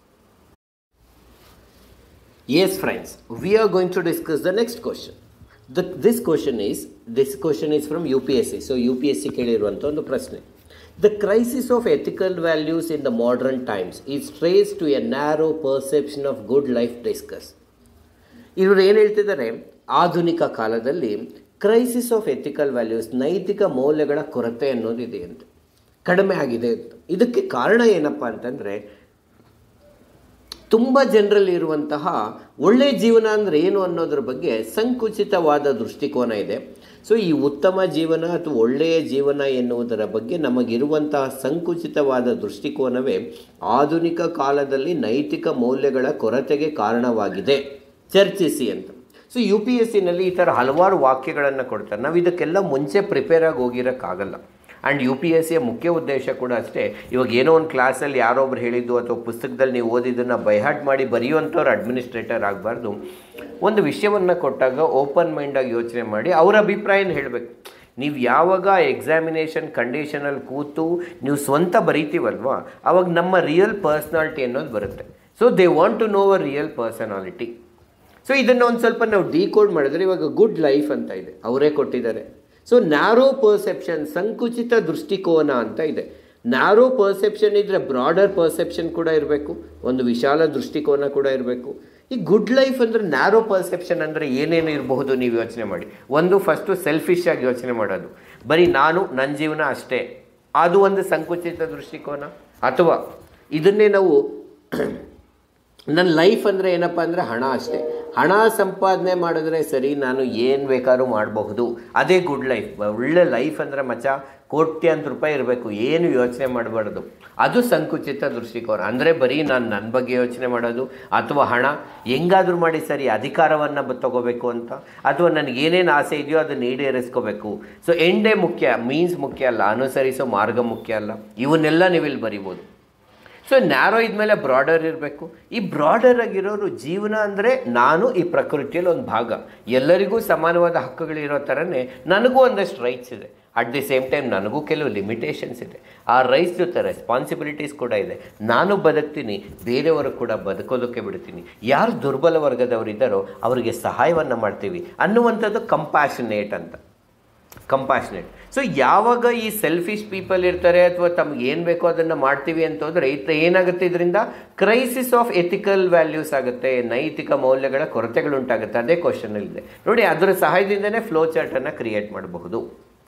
Yes, friends, we are going to discuss the next question. The, this question is this question is from UPSC. So UPSC ಕೇಳಿರುವಂಥ ಒಂದು ಪ್ರಶ್ನೆ the crisis of ethical values in the modern times is trace to a narrow perception of good life discuss ಇವರು ಏನು ಹೇಳ್ತಿದ್ದಾರೆ ಆಧುನಿಕ ಕಾಲದಲ್ಲಿ crisis of ethical values ನೈತಿಕ ಮೌಲ್ಯಗಳ ಕೊರತೆ ಅನ್ನೋದಿದೆ ಅಂತ ಕಡಿಮೆ ಆಗಿದೆ ಅಂತ ಇದಕ್ಕೆ ಕಾರಣ ಏನಪ್ಪ ಅಂತಂದರೆ ತುಂಬ ಜನರಲ್ಲಿ ಇರುವಂತಹ ಒಳ್ಳೆಯ ಜೀವನ ಅಂದರೆ ಏನು ಅನ್ನೋದ್ರ ಬಗ್ಗೆ ಸಂಕುಚಿತವಾದ ದೃಷ್ಟಿಕೋನ ಇದೆ ಸೊ ಈ ಉತ್ತಮ ಜೀವನ ಅಥವಾ ಒಳ್ಳೆಯ ಜೀವನ ಎನ್ನುವುದರ ಬಗ್ಗೆ ನಮಗಿರುವಂತಹ ಸಂಕುಚಿತವಾದ ದೃಷ್ಟಿಕೋನವೇ ಆಧುನಿಕ ಕಾಲದಲ್ಲಿ ನೈತಿಕ ಮೌಲ್ಯಗಳ ಕೊರತೆಗೆ ಕಾರಣವಾಗಿದೆ ಚರ್ಚಿಸಿ ಅಂತ ಸೊ ಯು ಪಿ ಎಸ್ ಸಿನಲ್ಲಿ ಈ ಥರ ಹಲವಾರು ವಾಕ್ಯಗಳನ್ನು ಕೊಡ್ತಾರೆ ನಾವು ಇದಕ್ಕೆಲ್ಲ ಮುಂಚೆ ಪ್ರಿಪೇರ್ ಆಗಿ ಹೋಗಿರೋಕ್ಕಾಗಲ್ಲ ಆ್ಯಂಡ್ ಯು ಪಿ ಎಸ್ ಸಿಯ ಮುಖ್ಯ ಉದ್ದೇಶ ಕೂಡ ಅಷ್ಟೇ ಇವಾಗ ಏನೋ ಒಂದು ಕ್ಲಾಸಲ್ಲಿ ಯಾರೊಬ್ರು ಹೇಳಿದ್ದು ಅಥವಾ ಪುಸ್ತಕದಲ್ಲಿ ನೀವು ಓದಿದ್ದನ್ನು ಬೈಹಾಟ್ ಮಾಡಿ ಬರೆಯುವಂಥವ್ರು ಅಡ್ಮಿನಿಸ್ಟ್ರೇಟರ್ ಆಗಬಾರ್ದು ಒಂದು ವಿಷಯವನ್ನು ಕೊಟ್ಟಾಗ ಓಪನ್ ಮೈಂಡಾಗಿ ಯೋಚನೆ ಮಾಡಿ ಅವರ ಅಭಿಪ್ರಾಯನ ಹೇಳಬೇಕು ನೀವು ಯಾವಾಗ ಎಕ್ಸಾಮಿನೇಷನ್ ಕಂಡೀಷನಲ್ಲಿ ಕೂತು ನೀವು ಸ್ವಂತ ಬರೀತೀವಲ್ವಾ ಅವಾಗ ನಮ್ಮ ರಿಯಲ್ ಪರ್ಸ್ನಾಲಿಟಿ ಅನ್ನೋದು ಬರುತ್ತೆ so they want to know a real personality so ಇದನ್ನು ಒಂದು ಸ್ವಲ್ಪ ನಾವು ಡಿಕೋಡ್ ಮಾಡಿದ್ರೆ ಇವಾಗ ಗುಡ್ ಲೈಫ್ ಅಂತ ಇದೆ ಅವರೇ ಕೊಟ್ಟಿದ್ದಾರೆ ಸೊ ನ್ಯಾರೋ ಪರ್ಸೆಪ್ಷನ್ ಸಂಕುಚಿತ ದೃಷ್ಟಿಕೋನ ಅಂತ ಇದೆ ನ್ಯಾರೋ ಪರ್ಸೆಪ್ಷನ್ ಇದ್ದರೆ ಬ್ರಾಡರ್ ಪರ್ಸೆಪ್ಷನ್ ಕೂಡ ಇರಬೇಕು ಒಂದು ವಿಶಾಲ ದೃಷ್ಟಿಕೋನ ಕೂಡ ಇರಬೇಕು ಈ ಗುಡ್ ಲೈಫ್ ಅಂದರೆ ನ್ಯಾರೋ ಪರ್ಸೆಪ್ಷನ್ ಅಂದರೆ ಏನೇನು ಇರಬಹುದು ನೀವು ಯೋಚನೆ ಮಾಡಿ ಒಂದು ಫಸ್ಟು ಸೆಲ್ಫಿಶ್ ಆಗಿ ಯೋಚನೆ ಮಾಡೋದು ಬರೀ ನಾನು ನನ್ನ ಜೀವನ ಅಷ್ಟೇ ಅದು ಒಂದು ಸಂಕುಚಿತ ದೃಷ್ಟಿಕೋನ ಅಥವಾ ಇದನ್ನೇ ನಾವು ನನ್ನ ಲೈಫ್ ಅಂದರೆ ಏನಪ್ಪ ಅಂದರೆ ಹಣ ಅಷ್ಟೇ ಹಣ ಸಂಪಾದನೆ ಮಾಡಿದ್ರೆ ಸರಿ ನಾನು ಏನು ಬೇಕಾದ್ರೂ ಮಾಡಬಹುದು ಅದೇ ಗುಡ್ ಲೈಫ್ ಒಳ್ಳೆ ಲೈಫ್ ಅಂದರೆ ಮಚ್ಚ ಕೋಟ್ಯಾಂತರ ರೂಪಾಯಿ ಇರಬೇಕು ಏನು ಯೋಚನೆ ಮಾಡಬಾರ್ದು ಅದು ಸಂಕುಚಿತ ದೃಷ್ಟಿಕೋನ ಅಂದರೆ ಬರೀ ನಾನು ನನ್ನ ಬಗ್ಗೆ ಯೋಚನೆ ಮಾಡೋದು ಅಥವಾ ಹಣ ಹೆಂಗಾದ್ರೂ ಮಾಡಿ ಸರಿ ಅಧಿಕಾರವನ್ನು ಬ ತಗೋಬೇಕು ಅಂತ ಅಥವಾ ನನಗೆ ಏನೇನು ಆಸೆ ಇದೆಯೋ ಅದನ್ನು ಈಡೇರಿಸ್ಕೋಬೇಕು ಸೊ ಎಂಡೇ ಮುಖ್ಯ ಮೀನ್ಸ್ ಮುಖ್ಯ ಅಲ್ಲ ಅನುಸರಿಸೋ ಮಾರ್ಗ ಮುಖ್ಯ ಅಲ್ಲ ಇವನ್ನೆಲ್ಲ ನೀವು ಇಲ್ಲಿ ಬರಿಬೋದು ಸೊ ನ್ಯಾರೋ ಇದ್ಮೇಲೆ ಬ್ರಾಡರ್ ಇರಬೇಕು ಈ ಬ್ರಾಡರ್ ಆಗಿರೋರು ಜೀವನ ಅಂದರೆ ನಾನು ಈ ಪ್ರಕೃತಿಯಲ್ಲಿ ಒಂದು ಭಾಗ ಎಲ್ಲರಿಗೂ ಸಮಾನವಾದ ಹಕ್ಕುಗಳಿರೋ ಥರನೇ ನನಗೂ ಒಂದಷ್ಟು ರೈಟ್ಸ್ ಇದೆ ಅಟ್ ದಿ ಸೇಮ್ ಟೈಮ್ ನನಗೂ ಕೆಲವು ಲಿಮಿಟೇಷನ್ಸ್ ಇದೆ ಆ ರೈಟ್ಸ್ ಜೊತೆ ರೆಸ್ಪಾನ್ಸಿಬಿಲಿಟೀಸ್ ಕೂಡ ಇದೆ ನಾನು ಬದುಕ್ತೀನಿ ಬೇರೆಯವರು ಕೂಡ ಬದುಕೋದಕ್ಕೆ ಬಿಡ್ತೀನಿ ಯಾರು ದುರ್ಬಲ ವರ್ಗದವರಿದ್ದಾರೋ ಅವರಿಗೆ ಸಹಾಯವನ್ನು ಮಾಡ್ತೀವಿ ಅನ್ನುವಂಥದ್ದು ಕಂಪ್ಯಾಷನೇಟ್ ಅಂತ ಕಂಪ್ಯಾಷನೇಟ್ ಸೊ ಯಾವಾಗ ಈ ಸೆಲ್ಫಿಶ್ ಪೀಪಲ್ ಇರ್ತಾರೆ ಅಥವಾ ತಮ್ಗೆ ಏನು ಬೇಕೋ ಅದನ್ನು ಮಾಡ್ತೀವಿ ಅಂತಂದರೆ ಇತ ಏನಾಗುತ್ತೆ ಇದರಿಂದ ಕ್ರೈಸಿಸ್ ಆಫ್ ಎಥಿಕಲ್ ವ್ಯಾಲ್ಯೂಸ್ ಆಗುತ್ತೆ ನೈತಿಕ ಮೌಲ್ಯಗಳ ಕೊರತೆಗಳುಂಟಾಗುತ್ತೆ ಅದೇ ಕ್ವಶನಲ್ಲಿದೆ ನೋಡಿ ಅದರ ಸಹಾಯದಿಂದನೇ ಫ್ಲೋ ಚಾರ್ಟನ್ನು ಕ್ರಿಯೇಟ್ ಮಾಡಬಹುದು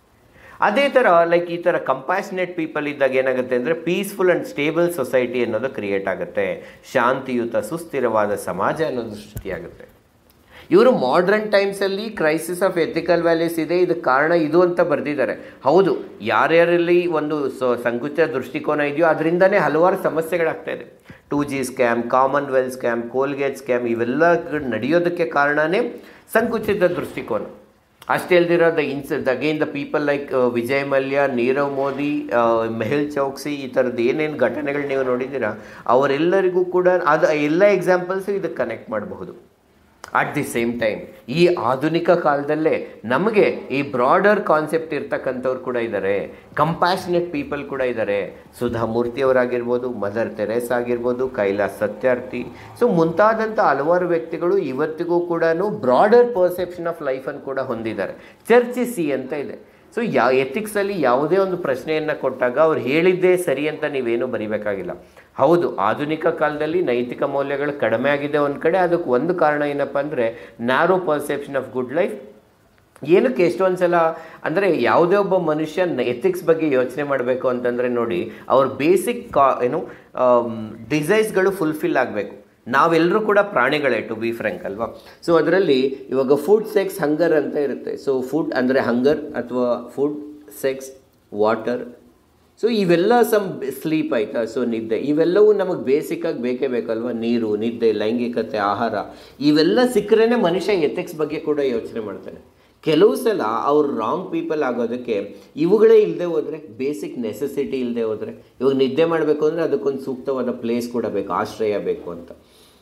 ಅದೇ ಥರ ಲೈಕ್ ಈ ಥರ ಕಂಪ್ಯಾಷನೇಟ್ ಪೀಪಲ್ ಇದ್ದಾಗ ಏನಾಗುತ್ತೆ ಅಂದರೆ ಪೀಸ್ಫುಲ್ ಆ್ಯಂಡ್ ಸ್ಟೇಬಲ್ ಸೊಸೈಟಿ ಅನ್ನೋದು ಕ್ರಿಯೇಟ್ ಆಗುತ್ತೆ ಶಾಂತಿಯುತ ಸುಸ್ಥಿರವಾದ ಸಮಾಜ ಅನ್ನೋದು ಸೃಷ್ಟಿಯಾಗುತ್ತೆ ಇವರು ಮಾಡ್ರನ್ ಟೈಮ್ಸಲ್ಲಿ ಕ್ರೈಸಿಸ್ ಆಫ್ ಎಥಿಕಲ್ ವ್ಯಾಲ್ಯೂಸ್ ಇದೆ ಇದಕ್ಕೆ ಕಾರಣ ಇದು ಅಂತ ಬರೆದಿದ್ದಾರೆ ಹೌದು ಯಾರ್ಯಾರಲ್ಲಿ ಒಂದು ಸ ಸಂಕುಚಿತ ದೃಷ್ಟಿಕೋನ ಇದೆಯೋ ಅದರಿಂದನೇ ಹಲವಾರು ಸಮಸ್ಯೆಗಳಾಗ್ತಾ ಇದೆ two G scam commonwealth scam Colgate scam ಇವೆಲ್ಲ ನಡೆಯೋದಕ್ಕೆ ಕಾರಣನೇ ಸಂಕುಚಿತ ದೃಷ್ಟಿಕೋನ ಅಷ್ಟೇ ಅಲ್ದಿರೋ the ins again the people like Vijay Mallya Nirav Modi Mehul Choksi ಈ ಥರದ್ದು ಏನೇನು ಘಟನೆಗಳು ನೀವು ನೋಡಿದ್ದೀರಾ ಅವರೆಲ್ಲರಿಗೂ ಕೂಡ ಅದು ಎಲ್ಲ ಎಕ್ಸಾಂಪಲ್ಸು ಇದಕ್ಕೆ ಕನೆಕ್ಟ್ ಮಾಡಬಹುದು ಅಟ್ ದಿ ಸೇಮ್ ಟೈಮ್ ಈ ಆಧುನಿಕ ಕಾಲದಲ್ಲೇ ನಮಗೆ ಈ ಬ್ರಾಡರ್ ಕಾನ್ಸೆಪ್ಟ್ ಇರ್ತಕ್ಕಂಥವ್ರು ಕೂಡ ಇದ್ದಾರೆ ಕಂಪ್ಯಾಷನೇಟ್ ಪೀಪಲ್ ಕೂಡ ಇದ್ದಾರೆ ಸುಧಾ ಮೂರ್ತಿಯವರಾಗಿರ್ಬೋದು ಮದರ್ ತೆರೇಸ್ ಆಗಿರ್ಬೋದು ಕೈಲಾಸ್ ಸತ್ಯಾರ್ಥಿ ಸೊ ಮುಂತಾದಂಥ ಹಲವಾರು ವ್ಯಕ್ತಿಗಳು ಇವತ್ತಿಗೂ ಕೂಡ ಬ್ರಾಡರ್ ಪರ್ಸೆಪ್ಷನ್ ಆಫ್ ಲೈಫನ್ನು ಕೂಡ ಹೊಂದಿದ್ದಾರೆ ಚರ್ಚಿಸಿ ಅಂತ ಇದೆ ಸೊ ಯಾ ಎಥಿಕ್ಸಲ್ಲಿ ಯಾವುದೇ ಒಂದು ಪ್ರಶ್ನೆಯನ್ನು ಕೊಟ್ಟಾಗ ಅವ್ರು ಹೇಳಿದ್ದೇ ಸರಿ ಅಂತ ನೀವೇನು ಬರಿಬೇಕಾಗಿಲ್ಲ ಹೌದು ಆಧುನಿಕ ಕಾಲದಲ್ಲಿ ನೈತಿಕ ಮೌಲ್ಯಗಳು ಕಡಿಮೆ ಆಗಿದೆ ಒಂದು ಕಡೆ ಅದಕ್ಕೆ ಒಂದು ಕಾರಣ ಏನಪ್ಪ ಅಂದರೆ narrow perception of good life ಏನಕ್ಕೆ ಎಷ್ಟೊಂದು ಸಲ ಅಂದರೆ ಯಾವುದೇ ಒಬ್ಬ ಮನುಷ್ಯ ಎಥಿಕ್ಸ್ ಬಗ್ಗೆ ಯೋಚನೆ ಮಾಡಬೇಕು ಅಂತಂದರೆ ನೋಡಿ ಅವ್ರ ಬೇಸಿಕ್ ಕಾ ಏನು ಡಿಸೈರ್ಸ್ಗಳು ಫುಲ್ಫಿಲ್ ಆಗಬೇಕು ನಾವೆಲ್ಲರೂ ಕೂಡ ಪ್ರಾಣಿಗಳೇ ಟು ಬಿ ಫ್ರ್ಯಾಂಕ್ ಅಲ್ವಾ ಸೊ ಅದರಲ್ಲಿ ಇವಾಗ ಫುಡ್ ಸೆಕ್ಸ್ ಹಂಗರ್ ಅಂತ ಇರುತ್ತೆ ಸೊ ಫುಡ್ ಅಂದರೆ ಹಂಗರ್ ಅಥವಾ ಫುಡ್ ಸೆಕ್ಸ್ ವಾಟರ್ ಸೊ ಇವೆಲ್ಲ ಸಮ್ ಸ್ಲೀಪ್ ಆಯಿತಾ ಸೊ ನಿದ್ದೆ ಇವೆಲ್ಲವೂ ನಮಗೆ ಬೇಸಿಕ್ಕಾಗಿ ಬೇಕೇ ಬೇಕಲ್ವಾ ನೀರು ನಿದ್ದೆ ಲೈಂಗಿಕತೆ ಆಹಾರ ಇವೆಲ್ಲ ಸಿಕ್ಕರೇ ಮನುಷ್ಯ ಎಥಿಕ್ಸ್ ಬಗ್ಗೆ ಕೂಡ ಯೋಚನೆ ಮಾಡ್ತಾನೆ ಕೆಲವು ಸಲ ಅವ್ರು ರಾಂಗ್ ಪೀಪಲ್ ಆಗೋದಕ್ಕೆ ಇವುಗಳೇ ಇಲ್ಲದೆ ಹೋದರೆ ಬೇಸಿಕ್ ನೆಸೆಸಿಟಿ ಇಲ್ಲದೆ ಹೋದರೆ ಇವಾಗ ನಿದ್ದೆ ಮಾಡಬೇಕು ಅಂದರೆ ಅದಕ್ಕೊಂದು ಸೂಕ್ತವಾದ ಪ್ಲೇಸ್ ಕೂಡ ಬೇಕು ಆಶ್ರಯ ಬೇಕು ಅಂತ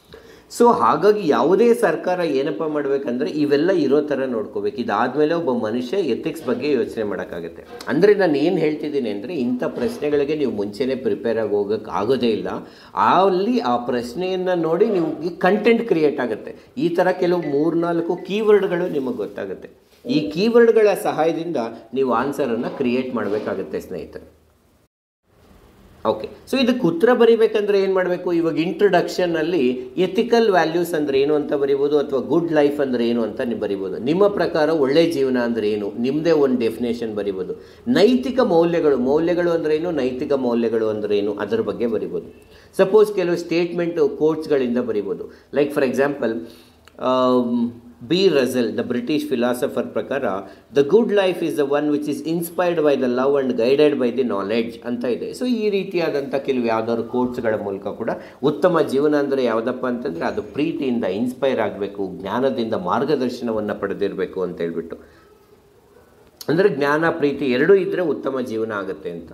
ಸೊ ಹಾಗಾಗಿ ಯಾವುದೇ ಸರ್ಕಾರ ಏನಪ್ಪ ಮಾಡಬೇಕಂದ್ರೆ ಇವೆಲ್ಲ ಇರೋ ಥರ ನೋಡ್ಕೋಬೇಕು ಇದಾದಮೇಲೆ ಒಬ್ಬ ಮನುಷ್ಯ ಎಥಿಕ್ಸ್ ಬಗ್ಗೆ ಯೋಚನೆ ಮಾಡೋಕ್ಕಾಗುತ್ತೆ ಅಂದರೆ ನಾನು ಏನು ಹೇಳ್ತಿದ್ದೀನಿ ಅಂದರೆ ಇಂಥ ಪ್ರಶ್ನೆಗಳಿಗೆ ನೀವು ಮುಂಚೆನೇ ಪ್ರಿಪೇರ್ ಆಗಿ ಹೋಗೋಕ್ಕೆ ಆಗೋದೇ ಇಲ್ಲ ಅಲ್ಲಿ ಆ ಪ್ರಶ್ನೆಯನ್ನು ನೋಡಿ ನೀವು ಕಂಟೆಂಟ್ ಕ್ರಿಯೇಟ್ ಆಗುತ್ತೆ ಈ ಥರ ಕೆಲವು ಮೂರ್ನಾಲ್ಕು ಕೀವರ್ಡ್ಗಳು ನಿಮಗೆ ಗೊತ್ತಾಗುತ್ತೆ ಈ ಕೀವರ್ಡ್ಗಳ ಸಹಾಯದಿಂದ ನೀವು ಆನ್ಸರನ್ನು ಕ್ರಿಯೇಟ್ ಮಾಡಬೇಕಾಗುತ್ತೆ ಸ್ನೇಹಿತರೆ ಓಕೆ ಸೊ ಇದಕ್ಕೆ ಉತ್ತರ ಬರಿಬೇಕಂದ್ರೆ ಏನು ಮಾಡಬೇಕು ಇವಾಗ ಇಂಟ್ರೊಡಕ್ಷನ್ನಲ್ಲಿ ಎಥಿಕಲ್ ವ್ಯಾಲ್ಯೂಸ್ ಅಂದರೆ ಏನು ಅಂತ ಬರಿಬೋದು ಅಥವಾ ಗುಡ್ ಲೈಫ್ ಅಂದರೆ ಏನು ಅಂತ ನೀವು ಬರಿಬೋದು ನಿಮ್ಮ ಪ್ರಕಾರ ಒಳ್ಳೆ ಜೀವನ ಅಂದರೆ ಏನು ನಿಮ್ಮದೇ ಒಂದು ಡೆಫಿನೇಷನ್ ಬರಿಬೋದು ನೈತಿಕ ಮೌಲ್ಯಗಳು ಮೌಲ್ಯಗಳು ಅಂದರೆ ಏನು ನೈತಿಕ ಮೌಲ್ಯಗಳು ಅಂದರೆ ಏನು ಅದರ ಬಗ್ಗೆ ಬರಿಬೋದು ಸಪೋಸ್ ಕೆಲವು ಸ್ಟೇಟ್ಮೆಂಟು ಕೋಟ್ಸ್ಗಳಿಂದ ಬರಿಬೋದು like for example B Russell the British philosopher ಪ್ರಕಾರ the good life is the one which is inspired by the love and guided by the knowledge ಅಂತ ಇದೆ ಸೊ ಈ ರೀತಿಯಾದಂಥ ಕೆಲವು ಯಾವ್ದಾದ್ರು ಕೋಟ್ಸ್ಗಳ ಮೂಲಕ ಕೂಡ ಉತ್ತಮ ಜೀವನ ಅಂದರೆ ಯಾವುದಪ್ಪ ಅಂತಂದರೆ ಅದು ಪ್ರೀತಿಯಿಂದ ಇನ್ಸ್ಪೈರ್ ಆಗಬೇಕು ಜ್ಞಾನದಿಂದ ಮಾರ್ಗದರ್ಶನವನ್ನು ಪಡೆದಿರಬೇಕು ಅಂತ ಹೇಳ್ಬಿಟ್ಟು ಅಂದರೆ ಜ್ಞಾನ ಪ್ರೀತಿ ಎರಡೂ ಇದ್ದರೆ ಉತ್ತಮ ಜೀವನ ಆಗುತ್ತೆ ಅಂತ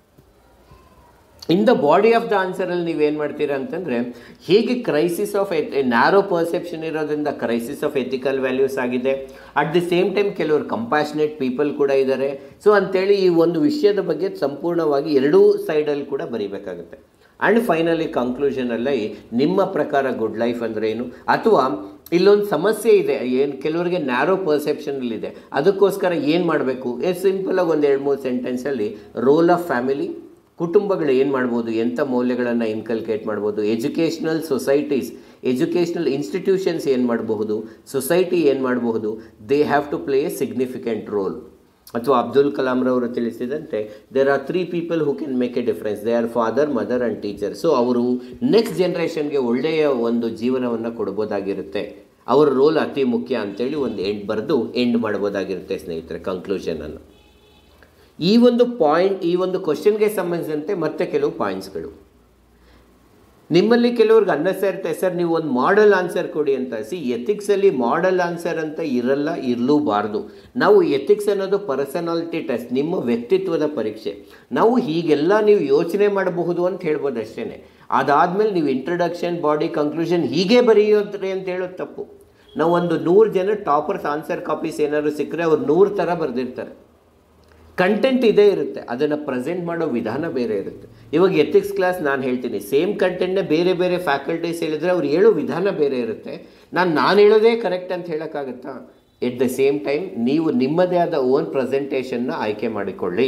in the body of the ಆನ್ಸರಲ್ಲಿ ನೀವೇನು ಮಾಡ್ತೀರಾ ಅಂತಂದರೆ ಹೇಗೆ crisis of a narrow perception ಇರೋದ್ರಿಂದ ಕ್ರೈಸಿಸ್ ಆಫ್ ಎಥಿಕಲ್ ವ್ಯಾಲ್ಯೂಸ್ ಆಗಿದೆ ಅಟ್ ದಿ ಸೇಮ್ ಟೈಮ್ ಕೆಲವರು ಕಂಪ್ಯಾಷನೇಟ್ ಪೀಪಲ್ ಕೂಡ ಇದ್ದಾರೆ ಸೊ ಅಂತೇಳಿ ಈ ಒಂದು ವಿಷಯದ ಬಗ್ಗೆ ಸಂಪೂರ್ಣವಾಗಿ ಎರಡೂ ಸೈಡಲ್ಲಿ ಕೂಡ ಬರೀಬೇಕಾಗುತ್ತೆ ಆ್ಯಂಡ್ ಫೈನಲಿ ಕನ್ಕ್ಲೂಷನಲ್ಲಿ ನಿಮ್ಮ ಪ್ರಕಾರ ಗುಡ್ ಲೈಫ್ ಅಂದರೆ ಏನು ಅಥವಾ ಇಲ್ಲೊಂದು ಸಮಸ್ಯೆ ಇದೆ ಏನು ಕೆಲವರಿಗೆ ನ್ಯಾರೋ ಪರ್ಸೆಪ್ಷನಲ್ಲಿದೆ ಅದಕ್ಕೋಸ್ಕರ ಏನು ಮಾಡಬೇಕು ಎ ಸಿಂಪಲಾಗಿ ಒಂದು ಎರಡು ಮೂರು ಸೆಂಟೆನ್ಸಲ್ಲಿ ರೋಲ್ ಆಫ್ ಫ್ಯಾಮಿಲಿ ಕುಟುಂಬಗಳು ಏನು ಮಾಡ್ಬೋದು ಎಂಥ ಮೌಲ್ಯಗಳನ್ನು ಇನ್ಕಲ್ಕೇಟ್ ಮಾಡ್ಬೋದು ಎಜುಕೇಷ್ನಲ್ ಸೊಸೈಟೀಸ್ ಎಜುಕೇಷ್ನಲ್ ಇನ್ಸ್ಟಿಟ್ಯೂಷನ್ಸ್ ಏನು ಮಾಡಬಹುದು ಸೊಸೈಟಿ ಏನು ಮಾಡಬಹುದು they have to play a significant role ಅಥವಾ ಅಬ್ದುಲ್ ಕಲಾಂರವರು ತಿಳಿಸಿದಂತೆ there are three people who can make a difference they are father mother and teacher so ಅವರು ನೆಕ್ಸ್ಟ್ ಜನ್ರೇಷನ್ಗೆ ಒಳ್ಳೆಯ ಒಂದು ಜೀವನವನ್ನು ಕೊಡ್ಬೋದಾಗಿರುತ್ತೆ ಅವರ ರೋಲ್ ಅತಿ ಮುಖ್ಯ ಅಂತೇಳಿ ಒಂದು ಎಂಡ್ ಬರೆದು ಎಂಡ್ ಮಾಡ್ಬೋದಾಗಿರುತ್ತೆ ಸ್ನೇಹಿತರೆ ಕನ್ಕ್ಲೂಷನನ್ನು ಈ ಒಂದು ಪಾಯಿಂಟ್ ಈ ಒಂದು ಕ್ವಶನ್ಗೆ ಸಂಬಂಧಿಸಿದಂತೆ ಮತ್ತೆ ಕೆಲವು ಪಾಯಿಂಟ್ಸ್ಗಳು ನಿಮ್ಮಲ್ಲಿ ಕೆಲವ್ರಿಗೆ ಅನ್ನಿಸ್ತಾ ಇರುತ್ತೆ ಸರ್ ನೀವು ಒಂದು ಮಾಡೆಲ್ ಆನ್ಸರ್ ಕೊಡಿ ಅಂತ ಸಿ ಎಥಿಕ್ಸಲ್ಲಿ ಮಾಡೆಲ್ ಆನ್ಸರ್ ಅಂತ ಇರಲ್ಲ ಇರಲೂಬಾರ್ದು ನಾವು ಎಥಿಕ್ಸ್ ಅನ್ನೋದು ಪರ್ಸನಾಲಿಟಿ ಟೆಸ್ಟ್ ನಿಮ್ಮ ವ್ಯಕ್ತಿತ್ವದ ಪರೀಕ್ಷೆ ನಾವು ಹೀಗೆಲ್ಲ ನೀವು ಯೋಚನೆ ಮಾಡಬಹುದು ಅಂತ ಹೇಳ್ಬೋದು ಅಷ್ಟೇ ಅದಾದಮೇಲೆ ನೀವು ಇಂಟ್ರಡಕ್ಷನ್ ಬಾಡಿ ಕನ್ಕ್ಲೂಷನ್ ಹೀಗೆ ಬರೆಯೋದ್ರಿ ಅಂತ ಹೇಳೋದು ತಪ್ಪು ನಾವು ಒಂದು ನೂರು ಜನ ಟಾಪರ್ಸ್ ಆನ್ಸರ್ ಕಾಪೀಸ್ ಏನಾದ್ರು ಸಿಕ್ಕರೆ ಅವ್ರು ನೂರು ಥರ ಬರೆದಿರ್ತಾರೆ ಕಂಟೆಂಟ್ ಇದೇ ಇರುತ್ತೆ ಅದನ್ನು ಪ್ರೆಸೆಂಟ್ ಮಾಡೋ ವಿಧಾನ ಬೇರೆ ಇರುತ್ತೆ ಇವಾಗ ಎಥಿಕ್ಸ್ ಕ್ಲಾಸ್ ನಾನು ಹೇಳ್ತೀನಿ ಸೇಮ್ ಕಂಟೆಂಟ್ನೇ ಬೇರೆ ಬೇರೆ ಫ್ಯಾಕಲ್ಟೀಸ್ ಹೇಳಿದರೆ ಅವ್ರು ಹೇಳೋ ವಿಧಾನ ಬೇರೆ ಇರುತ್ತೆ ನಾನು ನಾನು ಹೇಳೋದೇ ಕರೆಕ್ಟ್ ಅಂತ ಹೇಳೋಕ್ಕಾಗತ್ತಾ ಎಟ್ ದ ಸೇಮ್ ಟೈಮ್ ನೀವು ನಿಮ್ಮದೇ ಆದ ಓನ್ ಪ್ರೆಸೆಂಟೇಷನ್ನ ಆಯ್ಕೆ ಮಾಡಿಕೊಳ್ಳಿ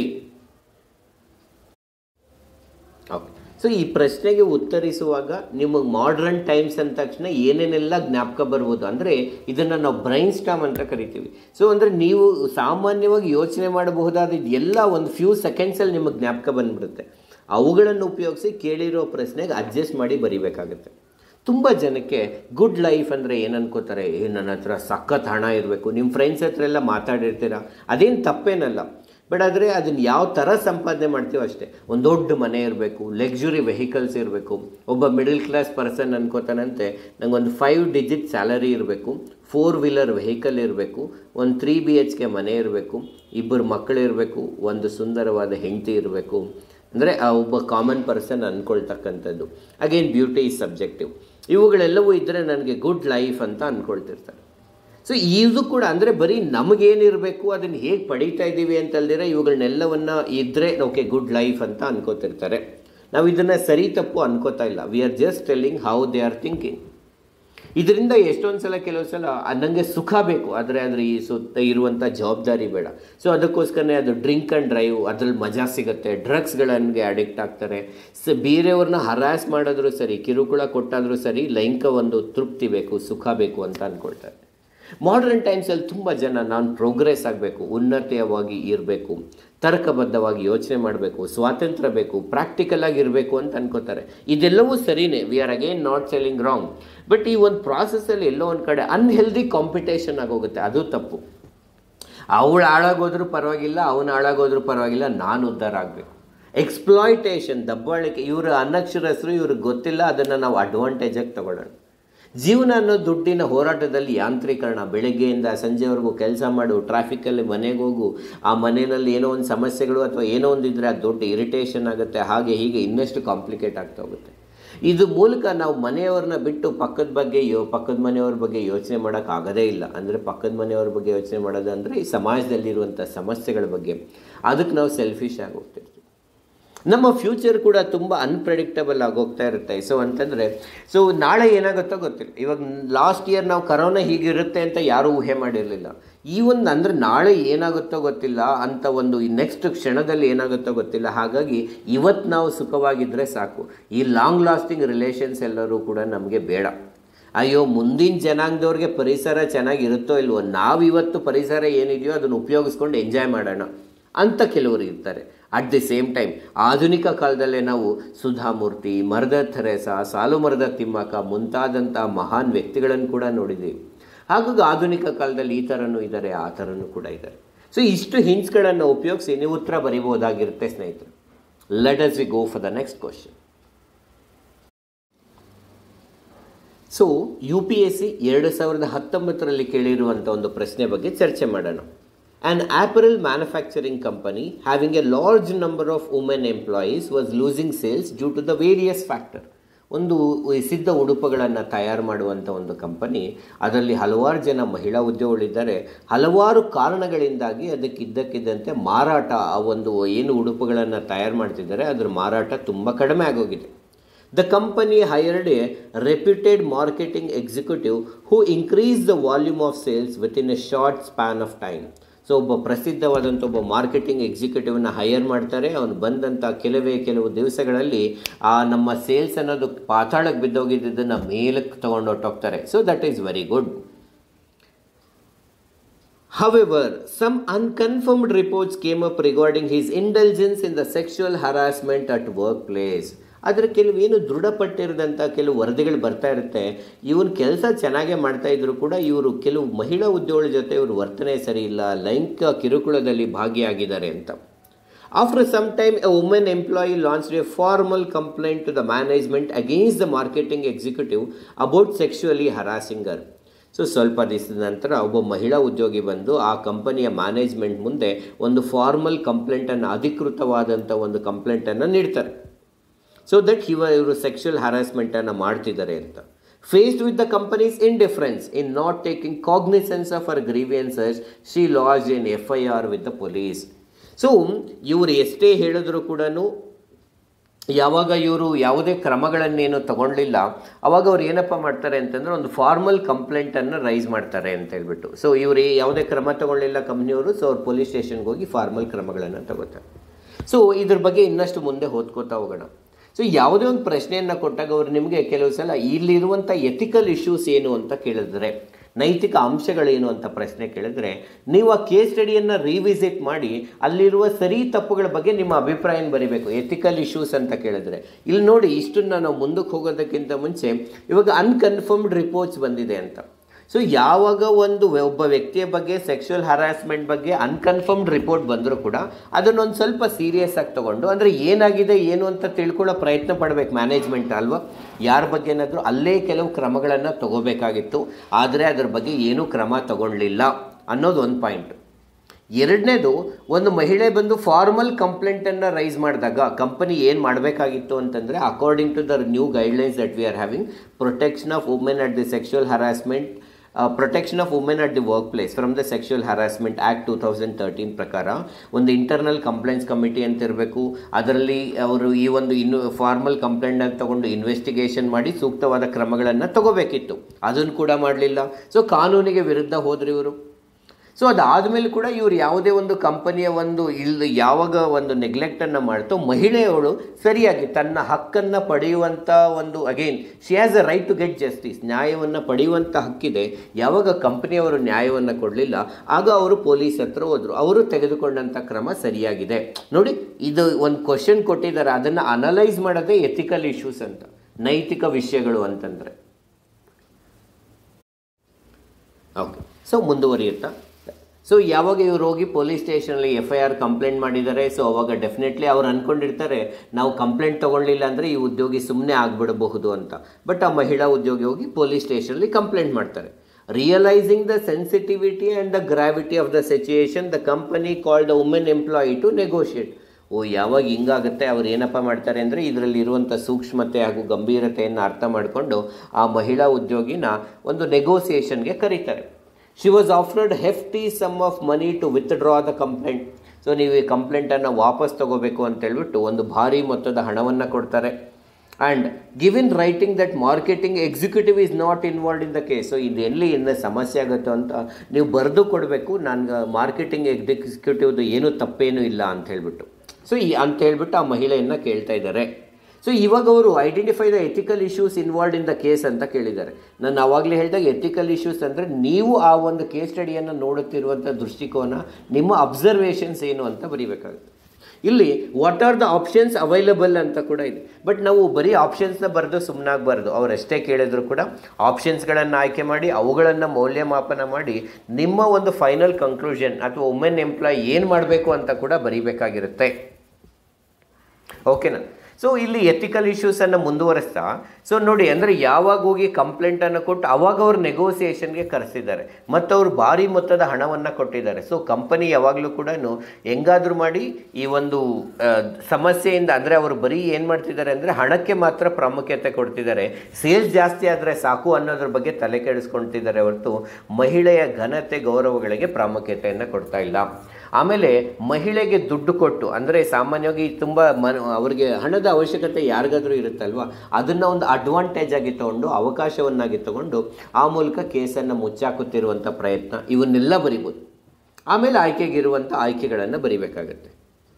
ಓಕೆ ಸೊ ಈ ಪ್ರಶ್ನೆಗೆ ಉತ್ತರಿಸುವಾಗ ನಿಮಗೆ ಮಾಡ್ರನ್ ಟೈಮ್ಸ್ ಅಂದ ತಕ್ಷಣ ಏನೇನೆಲ್ಲ ಜ್ಞಾಪಕ ಬರ್ಬೋದು ಅಂದರೆ ಇದನ್ನು ನಾವು ಬ್ರೈನ್ ಸ್ಟಾಮ್ ಅಂತ ಕರಿತೀವಿ ಸೊ ಅಂದರೆ ನೀವು ಸಾಮಾನ್ಯವಾಗಿ ಯೋಚನೆ ಮಾಡಬಹುದಾದ ಎಲ್ಲ ಒಂದು ಫ್ಯೂ ಸೆಕೆಂಡ್ಸಲ್ಲಿ ನಿಮಗೆ ಜ್ಞಾಪಕ ಬಂದ್ಬಿಡುತ್ತೆ ಅವುಗಳನ್ನು ಉಪಯೋಗಿಸಿ ಕೇಳಿರೋ ಪ್ರಶ್ನೆಗೆ ಅಡ್ಜಸ್ಟ್ ಮಾಡಿ ಬರಿಬೇಕಾಗುತ್ತೆ ತುಂಬ ಜನಕ್ಕೆ ಗುಡ್ ಲೈಫ್ ಅಂದರೆ ಏನು ಅನ್ಕೋತಾರೆ ಏ ನನ್ನ ಹತ್ರ ಸಖತ್ ಹಣ ಇರಬೇಕು ನಿಮ್ಮ ಫ್ರೆಂಡ್ಸ್ ಹತ್ರ ಎಲ್ಲ ಮಾತಾಡಿರ್ತೀರ ಅದೇನು ತಪ್ಪೇನಲ್ಲ ಬಟ್ ಆದರೆ ಅದನ್ನು ಯಾವ ಥರ ಸಂಪಾದನೆ ಮಾಡ್ತೀವೋ ಅಷ್ಟೇ ಒಂದು ದೊಡ್ಡ ಮನೆ ಇರಬೇಕು ಲಕ್ಸುರಿ ವೆಹಿಕಲ್ಸ್ ಇರಬೇಕು ಒಬ್ಬ ಮಿಡಲ್ ಕ್ಲಾಸ್ ಪರ್ಸನ್ ಅನ್ಕೋತಾನಂತೆ ನಂಗೊಂದು ಫೈವ್ ಡಿಜಿಟ್ ಸ್ಯಾಲರಿ ಇರಬೇಕು ಫೋರ್ ವೀಲರ್ ವೆಹಿಕಲ್ ಇರಬೇಕು ಒಂದು ತ್ರೀ ಬಿ ಎಚ್ ಕೆ ಮನೆ ಇರಬೇಕು ಇಬ್ಬರು ಮಕ್ಕಳು ಇರಬೇಕು ಒಂದು ಸುಂದರವಾದ ಹೆಂಡತಿ ಇರಬೇಕು ಅಂದರೆ ಆ ಒಬ್ಬ ಕಾಮನ್ ಪರ್ಸನ್ ಅಂದ್ಕೊಳ್ತಕ್ಕಂಥದ್ದು ಅಗೇನ್ ಬ್ಯೂಟಿ ಈಸ್ ಸಬ್ಜೆಕ್ಟಿವ್ ಇವುಗಳೆಲ್ಲವೂ ಇದ್ದರೆ ನನಗೆ ಗುಡ್ ಲೈಫ್ ಅಂತ ಅಂದ್ಕೊಳ್ತಿರ್ತಾರೆ ಸೊ ಇದು ಕೂಡ ಅಂದರೆ ಬರೀ ನಮಗೇನಿರಬೇಕು ಅದನ್ನು ಹೇಗೆ ಪಡೀತಾ ಇದ್ದೀವಿ ಅಂತಲ್ದಿರ ಇವುಗಳನ್ನೆಲ್ಲವನ್ನ ಇದ್ದರೆ ಓಕೆ ಗುಡ್ ಲೈಫ್ ಅಂತ ಅನ್ಕೋತಿರ್ತಾರೆ ನಾವು ಇದನ್ನು ಸರಿ ತಪ್ಪು ಅನ್ಕೋತಾ ಇಲ್ಲ we are just telling how they are thinking ಇದರಿಂದ ಎಷ್ಟೊಂದು ಸಲ ಕೆಲವು ಸಲ ನನಗೆ ಸುಖ ಬೇಕು ಆದರೆ ಅದರ ಈ ಸುತ್ತ ಇರುವಂಥ ಜವಾಬ್ದಾರಿ ಬೇಡ ಸೊ ಅದಕ್ಕೋಸ್ಕರನೇ ಅದು ಡ್ರಿಂಕ್ ಆ್ಯಂಡ್ ಡ್ರೈವ್ ಅದ್ರಲ್ಲಿ ಮಜಾ ಸಿಗುತ್ತೆ ಡ್ರಗ್ಸ್ಗಳಿಗೆ ಅಡಿಕ್ಟ್ ಆಗ್ತಾರೆ ಸ ಬೇರೆಯವ್ರನ್ನ ಹರಾಸ್ ಮಾಡಿದ್ರು ಸರಿ ಕಿರುಕುಳ ಕೊಟ್ಟಾದರೂ ಸರಿ ಲೈಂಗಿಕ ಒಂದು ತೃಪ್ತಿ ಬೇಕು ಸುಖ ಬೇಕು ಅಂತ ಅಂದ್ಕೊಳ್ತಾರೆ ಮಾಡರ್ನ್ ಟೈಮ್ಸಲ್ಲಿ ತುಂಬ ಜನ ನಾನು ಪ್ರೋಗ್ರೆಸ್ ಆಗಬೇಕು ಉನ್ನತವಾಗಿ ಇರಬೇಕು ತರ್ಕಬದ್ಧವಾಗಿ ಯೋಚನೆ ಮಾಡಬೇಕು ಸ್ವಾತಂತ್ರ್ಯ ಬೇಕು ಪ್ರಾಕ್ಟಿಕಲ್ ಆಗಿ ಇರಬೇಕು ಅಂತ ಅನ್ಕೋತಾರೆ ಇದೆಲ್ಲವೂ ಸರಿನೇ we are again not selling wrong but ಈ ಒಂದು ಪ್ರಾಸೆಸ್ಸಲ್ಲಿ ಎಲ್ಲೋ ಒಂದು ಕಡೆ ಅನ್ಹೆಲ್ದಿ ಕಾಂಪಿಟೇಷನ್ ಆಗೋಗುತ್ತೆ ಅದು ತಪ್ಪು ಅವಳು ಹಾಳಾಗೋದ್ರೂ ಪರವಾಗಿಲ್ಲ ಅವನು ಹಾಳಾಗೋದ್ರೂ ಪರವಾಗಿಲ್ಲ ನಾನು ಉದ್ಧಾರ ಆಗಬೇಕು ಎಕ್ಸ್ಪ್ಲಾಯ್ಟೇಷನ್ ದಬ್ಬಾಳಿಕೆ ಇವರು ಅನಕ್ಷರಸ್ಥರು ಇವ್ರಿಗೆ ಗೊತ್ತಿಲ್ಲ ಅದನ್ನು ನಾವು ಅಡ್ವಾಂಟೇಜಾಗಿ ತಗೊಳ್ಳೋಣ ಜೀವನ ಅನ್ನೋ ದುಡ್ಡಿನ ಹೋರಾಟದಲ್ಲಿ ಯಾಂತ್ರೀಕರಣ ಬೆಳಗ್ಗೆಯಿಂದ ಸಂಜೆವರೆಗೂ ಕೆಲಸ ಮಾಡು ಟ್ರಾಫಿಕಲ್ಲಿ ಮನೆಗೆ ಹೋಗು ಆ ಮನೆಯಲ್ಲಿ ಏನೋ ಒಂದು ಸಮಸ್ಯೆಗಳು ಅಥವಾ ಏನೋ ಒಂದು ಇದ್ದರೆ ಅದು ದೊಡ್ಡ ಇರಿಟೇಷನ್ ಆಗುತ್ತೆ ಹಾಗೆ ಹೀಗೆ ಇನ್ನಷ್ಟು ಕಾಂಪ್ಲಿಕೇಟ್ ಆಗ್ತಾ ಹೋಗುತ್ತೆ ಇದು ಮೂಲಕ ನಾವು ಮನೆಯವ್ರನ್ನ ಬಿಟ್ಟು ಪಕ್ಕದ ಬಗ್ಗೆ ಯೋ ಪಕ್ಕದ ಮನೆಯವ್ರ ಬಗ್ಗೆ ಯೋಚನೆ ಮಾಡೋಕ್ಕಾಗೋದೇ ಇಲ್ಲ ಅಂದರೆ ಪಕ್ಕದ ಮನೆಯವ್ರ ಬಗ್ಗೆ ಯೋಚನೆ ಮಾಡೋದು ಅಂದರೆ ಈ ಸಮಾಜದಲ್ಲಿರುವಂಥ ಸಮಸ್ಯೆಗಳ ಬಗ್ಗೆ ಅದಕ್ಕೆ ನಾವು ಸೆಲ್ಫಿಶ್ ಆಗಿ ಹೋಗ್ತಿರ್ತೀವಿ ನಮ್ಮ ಫ್ಯೂಚರ್ ಕೂಡ ತುಂಬ ಅನ್ಪ್ರೆಡಿಕ್ಟಬಲ್ ಆಗಿ ಹೋಗ್ತಾ ಇರುತ್ತೆ ಸೊ ಅಂತಂದರೆ ಸೊ ನಾಳೆ ಏನಾಗುತ್ತೋ ಗೊತ್ತಿಲ್ಲ ಇವಾಗ ಲಾಸ್ಟ್ ಇಯರ್ ನಾವು ಕರೋನಾ ಹೀಗಿರುತ್ತೆ ಅಂತ ಯಾರೂ ಊಹೆ ಮಾಡಿರಲಿಲ್ಲ ಈ ಒಂದು ಅಂದರೆ ನಾಳೆ ಏನಾಗುತ್ತೋ ಗೊತ್ತಿಲ್ಲ ಅಂತ ಒಂದು ನೆಕ್ಸ್ಟ್ ಕ್ಷಣದಲ್ಲಿ ಏನಾಗುತ್ತೋ ಗೊತ್ತಿಲ್ಲ ಹಾಗಾಗಿ ಇವತ್ತು ನಾವು ಸುಖವಾಗಿದ್ದರೆ ಸಾಕು ಈ ಲಾಂಗ್ ಲಾಸ್ಟಿಂಗ್ ರಿಲೇಷನ್ಸ್ ಎಲ್ಲರೂ ಕೂಡ ನಮಗೆ ಬೇಡ ಅಯ್ಯೋ ಮುಂದಿನ ಜನಾಂಗದವ್ರಿಗೆ ಪರಿಸರ ಚೆನ್ನಾಗಿರುತ್ತೋ ಇಲ್ವೋ ನಾವು ಇವತ್ತು ಪರಿಸರ ಏನಿದೆಯೋ ಅದನ್ನು ಉಪಯೋಗಿಸ್ಕೊಂಡು ಎಂಜಾಯ್ ಮಾಡೋಣ ಅಂತ ಕೆಲವರು ಇರ್ತಾರೆ ಅಟ್ ದಿ ಸೇಮ್ ಟೈಮ್ ಆಧುನಿಕ ಕಾಲದಲ್ಲೇ ನಾವು ಸುಧಾಮೂರ್ತಿ ಮರದ ಥೆರೇಸ ಸಾಲು ಮರದ ತಿಮ್ಮಕ್ಕ ಮುಂತಾದಂಥ ಮಹಾನ್ ವ್ಯಕ್ತಿಗಳನ್ನು ಕೂಡ ನೋಡಿದ್ದೀವಿ ಹಾಗಾಗಿ ಆಧುನಿಕ ಕಾಲದಲ್ಲಿ ಈ ಥರನೂ ಇದ್ದಾರೆ ಆ ಥರನೂ ಕೂಡ ಇದ್ದಾರೆ ಸೊ ಇಷ್ಟು ಹಿಂಟ್ಸ್ಗಳನ್ನು ಉಪಯೋಗಿಸಿ ನೀವು ಉತ್ತರ ಬರಿಬೋದಾಗಿರುತ್ತೆ ಸ್ನೇಹಿತರು let us we go for the next question so U P S C ಎರಡು ಸಾವಿರದ ಹತ್ತೊಂಬತ್ತರಲ್ಲಿ ಕೇಳಿರುವಂಥ ಒಂದು ಪ್ರಶ್ನೆ ಬಗ್ಗೆ ಚರ್ಚೆ ಮಾಡೋಣ an apparel manufacturing company having a large number of women employees was losing sales due to the various factor ಒಂದು ಸಿದ್ಧ ಉಡುಪುಗಳನ್ನು ತಯಾರು ಮಾಡುವಂಥ ಒಂದು ಕಂಪನಿ ಅದರಲ್ಲಿ ಹಲವಾರು ಜನ ಮಹಿಳಾ ಉದ್ಯೋಗಿಗಳಿದ್ದಾರೆ ಹಲವಾರು ಕಾರಣಗಳಿಂದಾಗಿ ಅದಕ್ಕೆ ಇದ್ದಕ್ಕಿದ್ದಂತೆ ಮಾರಾಟ ಆ ಒಂದು ಏನು ಉಡುಪುಗಳನ್ನು ತಯಾರು ಮಾಡ್ತಿದ್ದಾರೆ ಅದರ ಮಾರಾಟ ತುಂಬ ಕಡಿಮೆ ಆಗೋಗಿದೆ The company hired a reputed marketing executive who increased the volume of sales within a short span of time. So ಒಬ್ಬ ಪ್ರಸಿದ್ಧವಾದಂಥ ಒಬ್ಬ ಮಾರ್ಕೆಟಿಂಗ್ ಎಕ್ಸಿಕ್ಯೂಟಿವ್ನ ಹೈಯರ್ ಮಾಡ್ತಾರೆ ಅವನು ಬಂದಂಥ ಕೆಲವೇ ಕೆಲವು ದಿವಸಗಳಲ್ಲಿ ಆ ನಮ್ಮ ಸೇಲ್ಸ್ ಅನ್ನೋದು ಪಾತಾಳಕ್ಕೆ ಬಿದ್ದೋಗಿದ್ದನ್ನು ಮೇಲಕ್ಕೆ ತೊಗೊಂಡು ಹೊಟ್ಟೋಗ್ತಾರೆ so that is very good However, some unconfirmed reports came up regarding his indulgence in the sexual harassment at workplace. ಆದರೆ ಕೆಲವೇನು ದೃಢಪಟ್ಟಿರದಂಥ ಕೆಲವು ವರದಿಗಳು ಬರ್ತಾ ಇರುತ್ತೆ ಇವನು ಕೆಲಸ ಚೆನ್ನಾಗೇ ಮಾಡ್ತಾ ಇದ್ರು ಕೂಡ ಇವರು ಕೆಲವು ಮಹಿಳಾ ಉದ್ಯೋಗಗಳ ಜೊತೆ ಇವರು ವರ್ತನೆ ಸರಿ ಇಲ್ಲ ಲೈಂಗಿಕ ಕಿರುಕುಳದಲ್ಲಿ ಭಾಗಿಯಾಗಿದ್ದಾರೆ ಅಂತ after some time a women employee launch a formal complaint to the management against the marketing executive about sexually harassing her so ಸ್ವಲ್ಪ ದಿವಸದ ನಂತರ ಒಬ್ಬ ಮಹಿಳಾ ಉದ್ಯೋಗಿ ಬಂದು ಆ ಕಂಪನಿಯ ಮ್ಯಾನೇಜ್ಮೆಂಟ್ ಮುಂದೆ ಒಂದು ಫಾರ್ಮಲ್ ಕಂಪ್ಲೇಂಟನ್ನು ಅಧಿಕೃತವಾದಂಥ ಒಂದು ಕಂಪ್ಲೇಂಟನ್ನು ನೀಡ್ತಾರೆ ಸೊ ದಟ್ ಇವ ಇವರು ಸೆಕ್ಷುವಲ್ ಹ್ಯಾರಾಸ್ಮೆಂಟನ್ನು ಮಾಡ್ತಿದ್ದಾರೆ ಅಂತ faced with the company's indifference in not taking cognisance of our grievances she lodges in F I R with the police so ಇವರು ಎಷ್ಟೇ ಹೇಳಿದ್ರು ಕೂಡ ಯಾವಾಗ ಇವರು ಯಾವುದೇ ಕ್ರಮಗಳನ್ನೇನು ತಗೊಳ್ಳಿಲ್ಲ ಅವಾಗ ಅವ್ರು ಏನಪ್ಪ ಮಾಡ್ತಾರೆ ಅಂತಂದರೆ ಒಂದು ಫಾರ್ಮಲ್ ಕಂಪ್ಲೇಂಟನ್ನು ರೈಸ್ ಮಾಡ್ತಾರೆ ಅಂತ ಹೇಳ್ಬಿಟ್ಟು ಸೊ ಇವರು ಯಾವುದೇ ಕ್ರಮ ತಗೊಳ್ಳಿಲ್ಲ ಕಂಪ್ನಿಯವರು ಸೊ ಅವ್ರು ಪೊಲೀಸ್ ಸ್ಟೇಷನ್ಗೆ ಹೋಗಿ ಫಾರ್ಮಲ್ ಕ್ರಮಗಳನ್ನು ತಗೋತಾರೆ ಸೊ ಇದ್ರ ಬಗ್ಗೆ ಇನ್ನಷ್ಟು ಮುಂದೆ ಓದ್ಕೋತಾ ಹೋಗೋಣ ಸೊ ಯಾವುದೇ ಒಂದು ಪ್ರಶ್ನೆಯನ್ನು ಕೊಟ್ಟಾಗ ಅವರು ನಿಮಗೆ ಕೆಲವು ಸಲ ಇಲ್ಲಿರುವಂಥ ಎಥಿಕಲ್ ಇಶ್ಯೂಸ್ ಏನು ಅಂತ ಕೇಳಿದ್ರೆ ನೈತಿಕ ಅಂಶಗಳೇನು ಅಂತ ಪ್ರಶ್ನೆ ಕೇಳಿದ್ರೆ ನೀವು ಆ ಕೇಸ್ ಸ್ಟಡಿಯನ್ನು ರಿವಿಸಿಟ್ ಮಾಡಿ ಅಲ್ಲಿರುವ ಸರಿ ತಪ್ಪುಗಳ ಬಗ್ಗೆ ನಿಮ್ಮ ಅಭಿಪ್ರಾಯನ ಬರೀಬೇಕು ಎಥಿಕಲ್ ಇಶ್ಯೂಸ್ ಅಂತ ಕೇಳಿದ್ರೆ ಇಲ್ಲಿ ನೋಡಿ ಇಷ್ಟನ್ನು ನಾವು ಮುಂದಕ್ಕೆ ಹೋಗೋದಕ್ಕಿಂತ ಮುಂಚೆ ಇವಾಗ ಅನ್ಕನ್ಫರ್ಮ್ಡ್ ರಿಪೋರ್ಟ್ಸ್ ಬಂದಿದೆ ಅಂತ ಸೊ ಯಾವಾಗ ಒಂದು ಒಬ್ಬ ವ್ಯಕ್ತಿಯ ಬಗ್ಗೆ ಸೆಕ್ಷುವಲ್ ಹರಾಸ್ಮೆಂಟ್ ಬಗ್ಗೆ ಅನ್ಕನ್ಫರ್ಮ್ಡ್ ರಿಪೋರ್ಟ್ ಬಂದರೂ ಕೂಡ ಅದನ್ನೊಂದು ಸ್ವಲ್ಪ ಸೀರಿಯಸ್ ಆಗಿ ತಗೊಂಡು ಅಂದರೆ ಏನಾಗಿದೆ ಏನು ಅಂತ ತಿಳ್ಕೊಳ್ಳೋ ಪ್ರಯತ್ನ ಪಡಬೇಕು ಮ್ಯಾನೇಜ್ಮೆಂಟ್ ಅಲ್ವಾ ಯಾರ ಬಗ್ಗೆ ಏನಾದರೂ ಅಲ್ಲೇ ಕೆಲವು ಕ್ರಮಗಳನ್ನು ತಗೋಬೇಕಾಗಿತ್ತು ಆದರೆ ಅದ್ರ ಬಗ್ಗೆ ಏನೂ ಕ್ರಮ ತಗೊಳ್ಳಿಲ್ಲ ಅನ್ನೋದು ಒಂದು ಪಾಯಿಂಟ್ ಎರಡನೇದು ಒಂದು ಮಹಿಳೆ ಬಂದು ಫಾರ್ಮಲ್ ಕಂಪ್ಲೇಂಟನ್ನು ರೈಸ್ ಮಾಡಿದಾಗ ಕಂಪನಿ ಏನು ಮಾಡಬೇಕಾಗಿತ್ತು ಅಂತಂದರೆ according to the new guidelines that we are having protection of women at the sexual harassment protection of women at the work place from the sexual harassment act two thousand thirteen ಪ್ರಕಾರ ಒಂದು internal complaints committee ಅಂತ ಇರಬೇಕು ಅದರಲ್ಲಿ ಅವರು ಈ ಒಂದು ಇನ್ನು formal ಕಂಪ್ಲೇಂಟನ್ನು ತಗೊಂಡು ಇನ್ವೆಸ್ಟಿಗೇಷನ್ ಮಾಡಿ ಸೂಕ್ತವಾದ ಕ್ರಮಗಳನ್ನು ತಗೋಬೇಕಿತ್ತು ಅದನ್ನು ಕೂಡ ಮಾಡಲಿಲ್ಲ ಸೊ ಕಾನೂನಿಗೆ ವಿರುದ್ಧ ಹೋದ್ರು ಇವರು ಸೊ ಅದಾದಮೇಲೆ ಕೂಡ ಇವರು ಯಾವುದೇ ಒಂದು ಕಂಪನಿಯ ಒಂದು ಇಲ್ ಯಾವಾಗ ಒಂದು ನೆಗ್ಲೆಕ್ಟನ್ನು ಮಾಡ್ತೋ ಮಹಿಳೆಯವಳು ಸರಿಯಾಗಿ ತನ್ನ ಹಕ್ಕನ್ನು ಪಡೆಯುವಂಥ ಒಂದು again she has a right to get justice ನ್ಯಾಯವನ್ನು ಪಡೆಯುವಂಥ ಹಕ್ಕಿದೆ ಯಾವಾಗ ಕಂಪನಿಯವರು ನ್ಯಾಯವನ್ನು ಕೊಡಲಿಲ್ಲ ಆಗ ಅವರು ಪೊಲೀಸ್ ಹತ್ರ ಹೋದರು ಅವರು ತೆಗೆದುಕೊಂಡಂಥ ಕ್ರಮ ಸರಿಯಾಗಿದೆ ನೋಡಿ ಇದು ಒಂದು ಕ್ವಶನ್ ಕೊಟ್ಟಿದ್ದಾರೆ ಅದನ್ನು ಅನಲೈಸ್ ಮಾಡೋದೇ ಎಥಿಕಲ್ ಇಶ್ಯೂಸ್ ಅಂತ ನೈತಿಕ ವಿಷಯಗಳು ಅಂತಂದರೆ ಓಕೆ ಸೊ ಮುಂದುವರಿಯುತ್ತಾ ಸೊ ಯಾವಾಗ ಇವ್ರು ಹೋಗಿ ಪೊಲೀಸ್ ಸ್ಟೇಷನಲ್ಲಿ ಎಫ್ ಐ ಆರ್ ಕಂಪ್ಲೇಂಟ್ ಮಾಡಿದ್ದಾರೆ ಸೊ ಅವಾಗ ಡೆಫಿನೆಟ್ಲಿ ಅವ್ರು ಅಂದ್ಕೊಂಡಿರ್ತಾರೆ ನಾವು ಕಂಪ್ಲೇಂಟ್ ತೊಗೊಳ್ಳಿಲ್ಲ ಅಂದರೆ ಈ ಉದ್ಯೋಗಿ ಸುಮ್ಮನೆ ಆಗಿಬಿಡಬಹುದು ಅಂತ ಬಟ್ ಆ ಮಹಿಳಾ ಉದ್ಯೋಗಿ ಹೋಗಿ ಪೊಲೀಸ್ ಸ್ಟೇಷನಲ್ಲಿ ಕಂಪ್ಲೇಂಟ್ ಮಾಡ್ತಾರೆ realising the sensitivity and the gravity of the situation the company called the women employee to negotiate oh ಯಾವಾಗ ಹಿಂಗಾಗುತ್ತೆ ಅವ್ರು ಏನಪ್ಪ ಮಾಡ್ತಾರೆ ಅಂದರೆ ಇದರಲ್ಲಿ ಇರುವಂಥ ಸೂಕ್ಷ್ಮತೆ ಹಾಗೂ ಗಂಭೀರತೆಯನ್ನು ಅರ್ಥ ಮಾಡಿಕೊಂಡು ಆ ಮಹಿಳಾ ಉದ್ಯೋಗಿನ ಒಂದು ನೆಗೋಸಿಯೇಷನ್ಗೆ ಕರೀತಾರೆ she was offered hefty sum of money to withdraw the complaint so ನೀವು ಈ ಕಂಪ್ಲೇಂಟನ್ನು ವಾಪಸ್ ತಗೋಬೇಕು ಅಂತ ಹೇಳ್ಬಿಟ್ಟು ಒಂದು ಭಾರಿ ಮೊತ್ತದ ಹಣವನ್ನು ಕೊಡ್ತಾರೆ and given writing that marketing executive is not involved in the case so ಇದು ಎಲ್ಲಿ ಇನ್ನು ಸಮಸ್ಯೆ ಆಗುತ್ತೋ ಅಂತ ನೀವು ಬರೆದು ಕೊಡಬೇಕು ನನಗೆ ಮಾರ್ಕೆಟಿಂಗ್ ಎಕ್ಸಿಕ್ಯೂಟಿವ್ದು ಏನೂ ತಪ್ಪೇನೂ ಇಲ್ಲ ಅಂತ ಹೇಳ್ಬಿಟ್ಟು ಸೊ ಈ ಅಂತ ಹೇಳ್ಬಿಟ್ಟು ಆ ಮಹಿಳೆಯನ್ನು ಕೇಳ್ತಾ ಇದ್ದಾರೆ ಸೊ ಇವಾಗ ಅವರು identify the ethical issues involved in the case ಅಂತ ಕೇಳಿದ್ದಾರೆ ನಾನು ಆವಾಗಲೇ ಹೇಳಿದಾಗ ಎಥಿಕಲ್ ಇಶ್ಯೂಸ್ ಅಂದರೆ ನೀವು ಆ ಒಂದು ಕೇಸ್ ಸ್ಟಡಿಯನ್ನು ನೋಡುತ್ತಿರುವಂಥ ದೃಷ್ಟಿಕೋನ ನಿಮ್ಮ ಅಬ್ಸರ್ವೇಷನ್ಸ್ ಏನು ಅಂತ ಬರೀಬೇಕಾಗುತ್ತೆ ಇಲ್ಲಿ what are the options available ಅಂತ ಕೂಡ ಇದೆ ಬಟ್ ನಾವು ಬರೀ ಆಪ್ಷನ್ಸ್ನ ಬರೆದು ಸುಮ್ಮನಾಗಬಾರ್ದು ಅವರೆಷ್ಟೇ ಕೇಳಿದ್ರು ಕೂಡ ಆಪ್ಷನ್ಸ್ಗಳನ್ನು ಆಯ್ಕೆ ಮಾಡಿ ಅವುಗಳನ್ನು ಮೌಲ್ಯಮಾಪನ ಮಾಡಿ ನಿಮ್ಮ ಒಂದು ಫೈನಲ್ ಕನ್ಕ್ಲೂಷನ್ ಅಥವಾ ವುಮೆನ್ ಎಂಪ್ಲಾಯ್ ಏನು ಮಾಡಬೇಕು ಅಂತ ಕೂಡ ಬರೀಬೇಕಾಗಿರುತ್ತೆ ಓಕೆನಾ ಸೊ ಇಲ್ಲಿ ಎಥಿಕಲ್ ಇಶ್ಯೂಸನ್ನು ಮುಂದುವರಿಸ್ತಾ ಸೊ ನೋಡಿ ಅಂದರೆ ಯಾವಾಗ ಹೋಗಿ ಕಂಪ್ಲೇಂಟನ್ನು ಕೊಟ್ಟು ಅವಾಗ ಅವ್ರು ನೆಗೋಸಿಯೇಷನ್ಗೆ ಕರೆಸಿದ್ದಾರೆ ಮತ್ತು ಅವರು ಭಾರಿ ಮೊತ್ತದ ಹಣವನ್ನು ಕೊಟ್ಟಿದ್ದಾರೆ ಸೊ ಕಂಪನಿ ಯಾವಾಗಲೂ ಕೂಡ ಹೆಂಗಾದರೂ ಮಾಡಿ ಈ ಒಂದು ಆ, ಸಮಸ್ಯೆಯಿಂದ ಅಂದರೆ ಅವರು ಬರೀ ಏನು ಮಾಡ್ತಿದ್ದಾರೆ ಅಂದರೆ ಹಣಕ್ಕೆ ಮಾತ್ರ ಪ್ರಾಮುಖ್ಯತೆ ಕೊಡ್ತಿದ್ದಾರೆ ಸೇಲ್ಸ್ ಜಾಸ್ತಿ ಆದರೆ ಸಾಕು ಅನ್ನೋದ್ರ ಬಗ್ಗೆ ತಲೆ ಕೆಡಿಸ್ಕೊಳ್ತಿದ್ದಾರೆ ಹೊರತು ಮಹಿಳೆಯ ಘನತೆ ಗೌರವಗಳಿಗೆ ಪ್ರಾಮುಖ್ಯತೆಯನ್ನು ಕೊಡ್ತಾ ಇಲ್ಲ ಆಮೇಲೆ ಮಹಿಳೆಗೆ ದುಡ್ಡು ಕೊಟ್ಟು ಅಂದರೆ ಸಾಮಾನ್ಯವಾಗಿ ತುಂಬ ಮನ ಅವರಿಗೆ ಹಣದ ಅವಶ್ಯಕತೆ ಯಾರಿಗಾದ್ರೂ ಇರುತ್ತಲ್ವ ಅದನ್ನು ಒಂದು ಅಡ್ವಾಂಟೇಜ್ ಆಗಿ ತಗೊಂಡು ಅವಕಾಶವನ್ನಾಗಿ ತಗೊಂಡು ಆ ಮೂಲಕ ಕೇಸನ್ನು ಮುಚ್ಚಾಕುತ್ತಿರುವಂಥ ಪ್ರಯತ್ನ ಇವನ್ನೆಲ್ಲ ಬರಿಬೋದು ಆಮೇಲೆ ಆಯ್ಕೆಗಿರುವಂಥ ಆಯ್ಕೆಗಳನ್ನು ಬರಿಬೇಕಾಗತ್ತೆ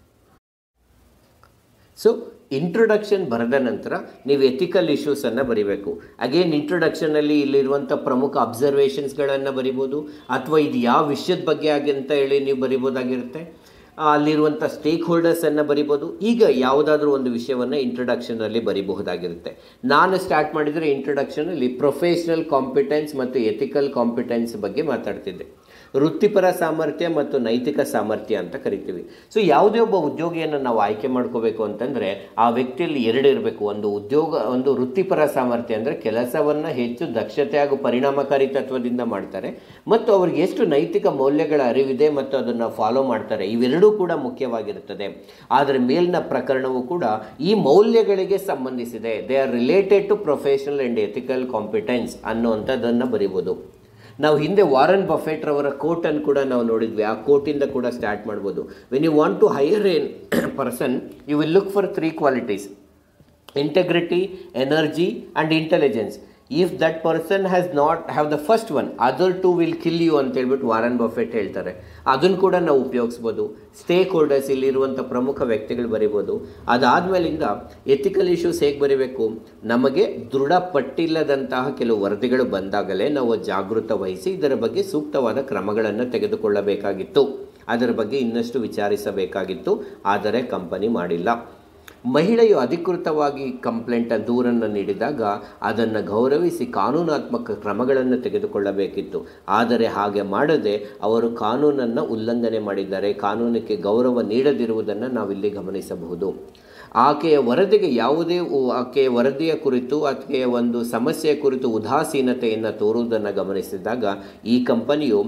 ಸೊ ಇಂಟ್ರೊಡಕ್ಷನ್ ಬರೆದ ನಂತರ ನೀವು ಎಥಿಕಲ್ ಇಶ್ಯೂಸನ್ನು ಬರಿಬೇಕು ಅಗೇನ್ ಇಂಟ್ರೊಡಕ್ಷನಲ್ಲಿ ಇಲ್ಲಿರುವಂಥ ಪ್ರಮುಖ ಅಬ್ಸರ್ವೇಷನ್ಸ್ಗಳನ್ನು ಬರಿಬೋದು ಅಥವಾ ಇದು ಯಾವ ವಿಷಯದ ಬಗ್ಗೆ ಆಗಿ ಅಂತ ಹೇಳಿ ನೀವು ಬರಿಬೋದಾಗಿರುತ್ತೆ ಆ, ಅಲ್ಲಿರುವಂಥ ಸ್ಟೇಕ್ ಹೋಲ್ಡರ್ಸನ್ನು ಬರಿಬೋದು ಈಗ ಯಾವುದಾದ್ರೂ ಒಂದು ವಿಷಯವನ್ನು ಇಂಟ್ರೊಡಕ್ಷನಲ್ಲಿ ಬರಿಬಹುದಾಗಿರುತ್ತೆ ನಾನು ಸ್ಟಾರ್ಟ್ ಮಾಡಿದರೆ ಇಂಟ್ರೊಡಕ್ಷನಲ್ಲಿ ಪ್ರೊಫೆಷ್ನಲ್ ಕಾಂಪಿಟೆನ್ಸ್ ಮತ್ತು ಎಥಿಕಲ್ ಕಾಂಪಿಟೆನ್ಸ್ ಬಗ್ಗೆ ಮಾತಾಡ್ತಿದ್ದೆ ವೃತ್ತಿಪರ ಸಾಮರ್ಥ್ಯ ಮತ್ತು ನೈತಿಕ ಸಾಮರ್ಥ್ಯ ಅಂತ ಕರಿತೀವಿ ಸೊ ಯಾವುದೇ ಒಬ್ಬ ಉದ್ಯೋಗಿಯನ್ನು ನಾವು ಆಯ್ಕೆ ಮಾಡ್ಕೋಬೇಕು ಅಂತಂದರೆ ಆ ವ್ಯಕ್ತಿಯಲ್ಲಿ ಎರಡು ಇರಬೇಕು ಒಂದು ಉದ್ಯೋಗ ಒಂದು ವೃತ್ತಿಪರ ಸಾಮರ್ಥ್ಯ ಅಂದರೆ ಕೆಲಸವನ್ನು ಹೆಚ್ಚು ದಕ್ಷತೆ ಹಾಗೂ ಪರಿಣಾಮಕಾರಿ ತತ್ವದಿಂದ ಮಾಡ್ತಾರೆ ಮತ್ತು ಅವ್ರಿಗೆ ಎಷ್ಟು ನೈತಿಕ ಮೌಲ್ಯಗಳ ಅರಿವಿದೆ ಮತ್ತು ಅದನ್ನು ಫಾಲೋ ಮಾಡ್ತಾರೆ ಇವೆರಡೂ ಕೂಡ ಮುಖ್ಯವಾಗಿರುತ್ತದೆ ಆದರೆ ಮೇಲಿನ ಪ್ರಕರಣವು ಕೂಡ ಈ ಮೌಲ್ಯಗಳಿಗೆ ಸಂಬಂಧಿಸಿದೆ they are related to professional and ethical competence ಅನ್ನುವಂಥದ್ದನ್ನು ಬರಿಬೋದು ನಾವು ಹಿಂದೆ ವಾರನ್ ಬಫೆಟ್ ರವರ ಕೋಟನ್ನು ಕೂಡ ನಾವು ನೋಡಿದ್ವಿ ಆ ಕೋಟಿಂದ ಕೂಡ ಸ್ಟಾರ್ಟ್ ಮಾಡ್ಬೋದು when you want to hire an person you will look for three qualities integrity energy and intelligence if that person has not have the first one other two will kill you ಅಂತ ಹೇಳ್ಬಿಟ್ಟು Warren Buffett ಹೇಳ್ತಾರೆ ಅದನ್ನು ಕೂಡ ನಾವು ಉಪಯೋಗಿಸ್ಬೋದು stake holders ಇಲ್ಲಿರುವಂಥ ಪ್ರಮುಖ ವ್ಯಕ್ತಿಗಳು ಬರಿಬೋದು ಅದಾದಮೇಲಿಂದ ಎಥಿಕಲ್ ಇಶ್ಯೂಸ್ ಹೇಗೆ ಬರೀಬೇಕು ನಮಗೆ ದೃಢಪಟ್ಟಿಲ್ಲದಂತಹ ಕೆಲವು ವರದಿಗಳು ಬಂದಾಗಲೇ ನಾವು ಜಾಗೃತ ವಹಿಸಿ ಇದರ ಬಗ್ಗೆ ಸೂಕ್ತವಾದ ಕ್ರಮಗಳನ್ನು ತೆಗೆದುಕೊಳ್ಳಬೇಕಾಗಿತ್ತು ಅದರ ಬಗ್ಗೆ ಇನ್ನಷ್ಟು ವಿಚಾರಿಸಬೇಕಾಗಿತ್ತು ಆದರೆ ಕಂಪನಿ ಮಾಡಿಲ್ಲ ಮಹಿಳೆಯು ಅಧಿಕೃತವಾಗಿ ಕಂಪ್ಲೇಂಟ್ ದೂರನ್ನು ನೀಡಿದಾಗ ಅದನ್ನು ಗೌರವಿಸಿ ಕಾನೂನಾತ್ಮಕ ಕ್ರಮಗಳನ್ನು ತೆಗೆದುಕೊಳ್ಳಬೇಕಿತ್ತು ಆದರೆ ಹಾಗೆ ಮಾಡದೆ ಅವರು ಕಾನೂನನ್ನು ಉಲ್ಲಂಘನೆ ಮಾಡಿದ್ದಾರೆ ಕಾನೂನಕ್ಕೆ ಗೌರವ ನೀಡದಿರುವುದನ್ನು ನಾವಿಲ್ಲಿ ಗಮನಿಸಬಹುದು ಆಕೆಯ ವರದಿಗೆ ಯಾವುದೇ ಉ- ಆಕೆಯ ವರದಿಯ ಕುರಿತು ಆಕೆಯ ಒಂದು ಸಮಸ್ಯೆಯ ಕುರಿತು ಉದಾಸೀನತೆಯನ್ನು ತೋರುವುದನ್ನು ಗಮನಿಸಿದಾಗ ಈ ಕಂಪನಿಯು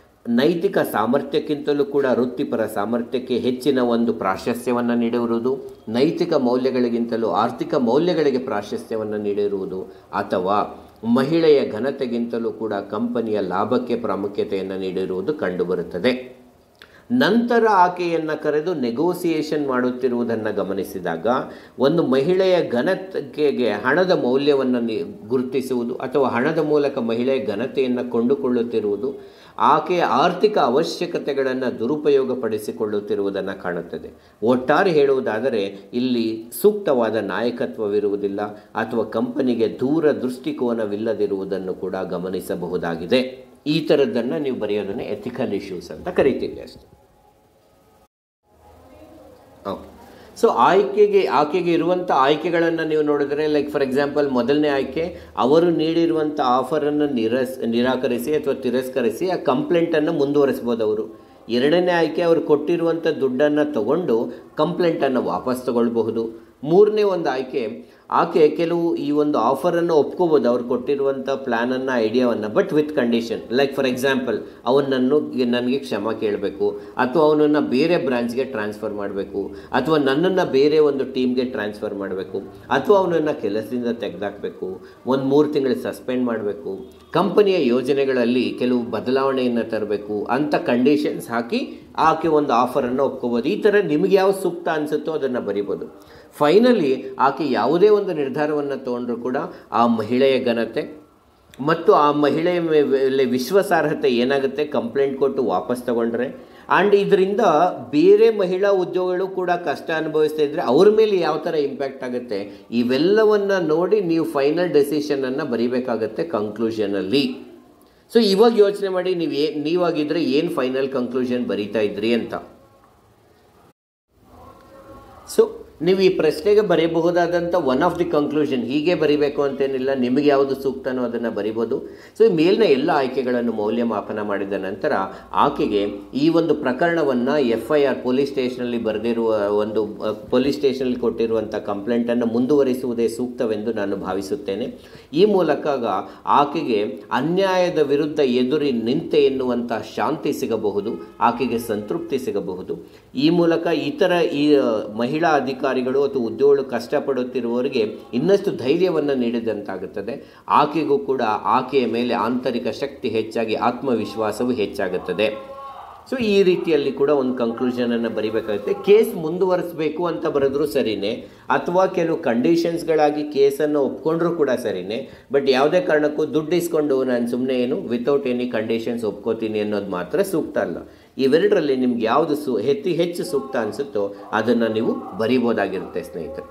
ನೈತಿಕ ಸಾಮರ್ಥ್ಯಕ್ಕಿಂತಲೂ ಕೂಡ ವೃತ್ತಿಪರ ಸಾಮರ್ಥ್ಯಕ್ಕೆ ಹೆಚ್ಚಿನ ಒಂದು ಪ್ರಾಶಸ್ತ್ಯವನ್ನು ನೀಡಿರುವುದು ನೈತಿಕ ಮೌಲ್ಯಗಳಿಗಿಂತಲೂ ಆರ್ಥಿಕ ಮೌಲ್ಯಗಳಿಗೆ ಪ್ರಾಶಸ್ತ್ಯವನ್ನು ನೀಡಿರುವುದು ಅಥವಾ ಮಹಿಳೆಯ ಘನತೆಗಿಂತಲೂ ಕೂಡ ಕಂಪನಿಯ ಲಾಭಕ್ಕೆ ಪ್ರಾಮುಖ್ಯತೆಯನ್ನು ನೀಡಿರುವುದು ಕಂಡುಬರುತ್ತದೆ ನಂತರ ಆಕೆಯನ್ನು ಕರೆದು ನೆಗೋಸಿಯೇಷನ್ ಮಾಡುತ್ತಿರುವುದನ್ನು ಗಮನಿಸಿದಾಗ ಒಂದು ಮಹಿಳೆಯ ಘನತೆಗೆ ಹಣದ ಮೌಲ್ಯವನ್ನು ನಿ- ಗುರುತಿಸುವುದು ಅಥವಾ ಹಣದ ಮೂಲಕ ಮಹಿಳೆಯ ಘನತೆಯನ್ನು ಕೊಂಡುಕೊಳ್ಳುತ್ತಿರುವುದು ಆಕೆಯ ಆರ್ಥಿಕ ಅವಶ್ಯಕತೆಗಳನ್ನು ದುರುಪಯೋಗಪಡಿಸಿಕೊಳ್ಳುತ್ತಿರುವುದನ್ನು ಕಾಣುತ್ತದೆ ಒಟ್ಟಾರೆ ಹೇಳುವುದಾದರೆ ಇಲ್ಲಿ ಸೂಕ್ತವಾದ ನಾಯಕತ್ವವಿರುವುದಿಲ್ಲ ಅಥವಾ ಕಂಪನಿಗೆ ದೂರ ದೃಷ್ಟಿಕೋನವಿಲ್ಲದಿರುವುದನ್ನು ಕೂಡ ಗಮನಿಸಬಹುದಾಗಿದೆ ಈ ಥರದ್ದನ್ನು ನೀವು ಬರೆಯೋದನ್ನು ಎಥಿಕಲ್ ಇಶ್ಯೂಸ್ ಅಂತ ಕರಿತೀವಿ ಅಷ್ಟೆ ಓಕೆ ಸೊ ಆಯ್ಕೆಗೆ ಆಕೆಗೆ ಇರುವಂಥ ಆಯ್ಕೆಗಳನ್ನು ನೀವು ನೋಡಿದ್ರೆ ಲೈಕ್ ಫಾರ್ ಎಕ್ಸಾಂಪಲ್ ಮೊದಲನೇ ಆಯ್ಕೆ ಅವರು ನೀಡಿರುವಂಥ ಆಫರನ್ನು ನಿರಸ್ ನಿರಾಕರಿಸಿ ಅಥವಾ ತಿರಸ್ಕರಿಸಿ ಆ ಕಂಪ್ಲೇಂಟನ್ನು ಮುಂದುವರಿಸ್ಬೋದು ಅವರು ಎರಡನೇ ಆಯ್ಕೆ ಅವರು ಕೊಟ್ಟಿರುವಂಥ ದುಡ್ಡನ್ನು ತಗೊಂಡು ಕಂಪ್ಲೇಂಟನ್ನು ವಾಪಸ್ ತಗೊಳ್ಬಹುದು ಮೂರನೇ ಒಂದು ಆಯ್ಕೆ ಆಕೆ ಕೆಲವು ಈ ಒಂದು ಆಫರನ್ನು ಒಪ್ಕೋಬೋದು ಅವ್ರು ಕೊಟ್ಟಿರುವಂಥ ಪ್ಲ್ಯಾನನ್ನು ಐಡಿಯಾವನ್ನು but with condition like for example ಅವನನ್ನು ನನಗೆ ಕ್ಷಮ ಕೇಳಬೇಕು ಅಥವಾ ಅವನನ್ನು ಬೇರೆ ಬ್ರಾಂಚ್ಗೆ ಟ್ರಾನ್ಸ್ಫರ್ ಮಾಡಬೇಕು ಅಥವಾ ನನ್ನನ್ನು ಬೇರೆ ಒಂದು ಟೀಮ್ಗೆ ಟ್ರಾನ್ಸ್ಫರ್ ಮಾಡಬೇಕು ಅಥವಾ ಅವನನ್ನು ಕೆಲಸದಿಂದ ತೆಗೆದಾಕಬೇಕು ಒಂದು ಮೂರು ತಿಂಗಳು ಸಸ್ಪೆಂಡ್ ಮಾಡಬೇಕು ಕಂಪನಿಯ ಯೋಜನೆಗಳಲ್ಲಿ ಕೆಲವು ಬದಲಾವಣೆಯನ್ನು ತರಬೇಕು ಅಂತ ಕಂಡೀಷನ್ಸ್ ಹಾಕಿ ಆಕೆ ಒಂದು ಆಫರನ್ನು ಒಪ್ಕೋಬೋದು ಈ ಥರ ನಿಮಗೆ ಯಾವ ಸೂಕ್ತ ಅನಿಸುತ್ತೋ ಅದನ್ನು ಬರಿಬೋದು ಫೈನಲಿ ಆಕೆ ಯಾವುದೇ ಒಂದು ನಿರ್ಧಾರವನ್ನು ತೊಗೊಂಡ್ರೂ ಕೂಡ ಆ ಮಹಿಳೆಯ ಘನತೆ ಮತ್ತು ಆ ಮಹಿಳೆಯ ಮೇಲೆ ವಿಶ್ವಾಸಾರ್ಹತೆ ಏನಾಗುತ್ತೆ ಕಂಪ್ಲೇಂಟ್ ಕೊಟ್ಟು ವಾಪಸ್ ತಗೊಂಡ್ರೆ ಆ್ಯಂಡ್ ಇದರಿಂದ ಬೇರೆ ಮಹಿಳಾ ಉದ್ಯೋಗಗಳು ಕೂಡ ಕಷ್ಟ ಅನುಭವಿಸ್ತಾ ಇದ್ದರೆ ಅವ್ರ ಮೇಲೆ ಯಾವ ಥರ ಇಂಪ್ಯಾಕ್ಟ್ ಆಗುತ್ತೆ ಇವೆಲ್ಲವನ್ನು ನೋಡಿ ನೀವು ಫೈನಲ್ ಡೆಸಿಷನನ್ನು ಬರಿಬೇಕಾಗತ್ತೆ ಕಂಕ್ಲೂಷನಲ್ಲಿ ಸೊ ಇವಾಗ ಯೋಚನೆ ಮಾಡಿ ನೀವು ಏ ನೀವಾಗಿದ್ರೆ ಏನು ಫೈನಲ್ ಕಂಕ್ಲೂಷನ್ ಬರೀತಾ ಇದ್ರಿ ಅಂತ ಸೊ ನೀವು ಈ ಪ್ರಶ್ನೆಗೆ ಬರೀಬಹುದಾದಂಥ ಒನ್ ಆಫ್ ದಿ ಕಂಕ್ಲೂಷನ್ ಹೀಗೆ ಬರಿಬೇಕು ಅಂತೇನಿಲ್ಲ ನಿಮಗೆ ಯಾವುದು ಸೂಕ್ತನೋ ಅದನ್ನು ಬರಿಬೋದು ಸೊ ಈ ಮೇಲಿನ ಎಲ್ಲ ಆಯ್ಕೆಗಳನ್ನು ಮೌಲ್ಯಮಾಪನ ಮಾಡಿದ ನಂತರ ಆಕೆಗೆ ಈ ಒಂದು ಪ್ರಕರಣವನ್ನು ಎಫ್ ಐ ಆರ್ ಪೊಲೀಸ್ ಸ್ಟೇಷನಲ್ಲಿ ಬರೆದಿರುವ ಒಂದು ಪೊಲೀಸ್ ಸ್ಟೇಷನಲ್ಲಿ ಕೊಟ್ಟಿರುವಂಥ ಕಂಪ್ಲೇಂಟನ್ನು ಮುಂದುವರಿಸುವುದೇ ಸೂಕ್ತವೆಂದು ನಾನು ಭಾವಿಸುತ್ತೇನೆ ಈ ಮೂಲಕ ಆಕೆಗೆ ಅನ್ಯಾಯದ ವಿರುದ್ಧ ಎದುರಿ ನಿಂತೆ ಎನ್ನುವಂಥ ಶಾಂತಿ ಸಿಗಬಹುದು ಆಕೆಗೆ ಸಂತೃಪ್ತಿ ಸಿಗಬಹುದು ಈ ಮೂಲಕ ಇತರ ಈ ಮಹಿಳಾ ಅಧಿಕಾರಿಗಳು ಅಥವಾ ಉದ್ಯೋಗಗಳು ಕಷ್ಟಪಡುತ್ತಿರುವವರಿಗೆ ಇನ್ನಷ್ಟು ಧೈರ್ಯವನ್ನು ನೀಡಿದಂತಾಗುತ್ತದೆ ಆಕೆಗೂ ಕೂಡ ಆಕೆಯ ಮೇಲೆ ಆಂತರಿಕ ಶಕ್ತಿ ಹೆಚ್ಚಾಗಿ ಆತ್ಮವಿಶ್ವಾಸವು ಹೆಚ್ಚಾಗುತ್ತದೆ ಸೊ ಈ ರೀತಿಯಲ್ಲಿ ಕೂಡ ಒಂದು ಕಂಕ್ಲೂಷನನ್ನು ಬರಿಬೇಕಾಗುತ್ತೆ ಕೇಸ್ ಮುಂದುವರಿಸಬೇಕು ಅಂತ ಬರೆದ್ರೂ ಸರಿನೇ ಅಥವಾ ಕೆಲವು ಕಂಡೀಷನ್ಸ್ಗಳಾಗಿ ಕೇಸನ್ನು ಒಪ್ಕೊಂಡ್ರೂ ಕೂಡ ಸರಿನೇ ಬಟ್ ಯಾವುದೇ ಕಾರಣಕ್ಕೂ ದುಡ್ಡು ಇಸ್ಕೊಂಡು ನಾನು ಸುಮ್ಮನೆ ಏನು ವಿತೌಟ್ ಎನಿ ಕಂಡೀಷನ್ಸ್ ಒಪ್ಕೋತೀನಿ ಅನ್ನೋದು ಮಾತ್ರ ಸೂಕ್ತ ಅಲ್ಲ ಇವೆರಡರಲ್ಲಿ ನಿಮ್ಗೆ ಯಾವುದು ಸು ಹೆಚ್ಚು ಹೆಚ್ಚು ಸೂಕ್ತ ಅನಿಸುತ್ತೋ ಅದನ್ನು ನೀವು ಬರಿಬೋದಾಗಿರುತ್ತೆ ಸ್ನೇಹಿತರೆ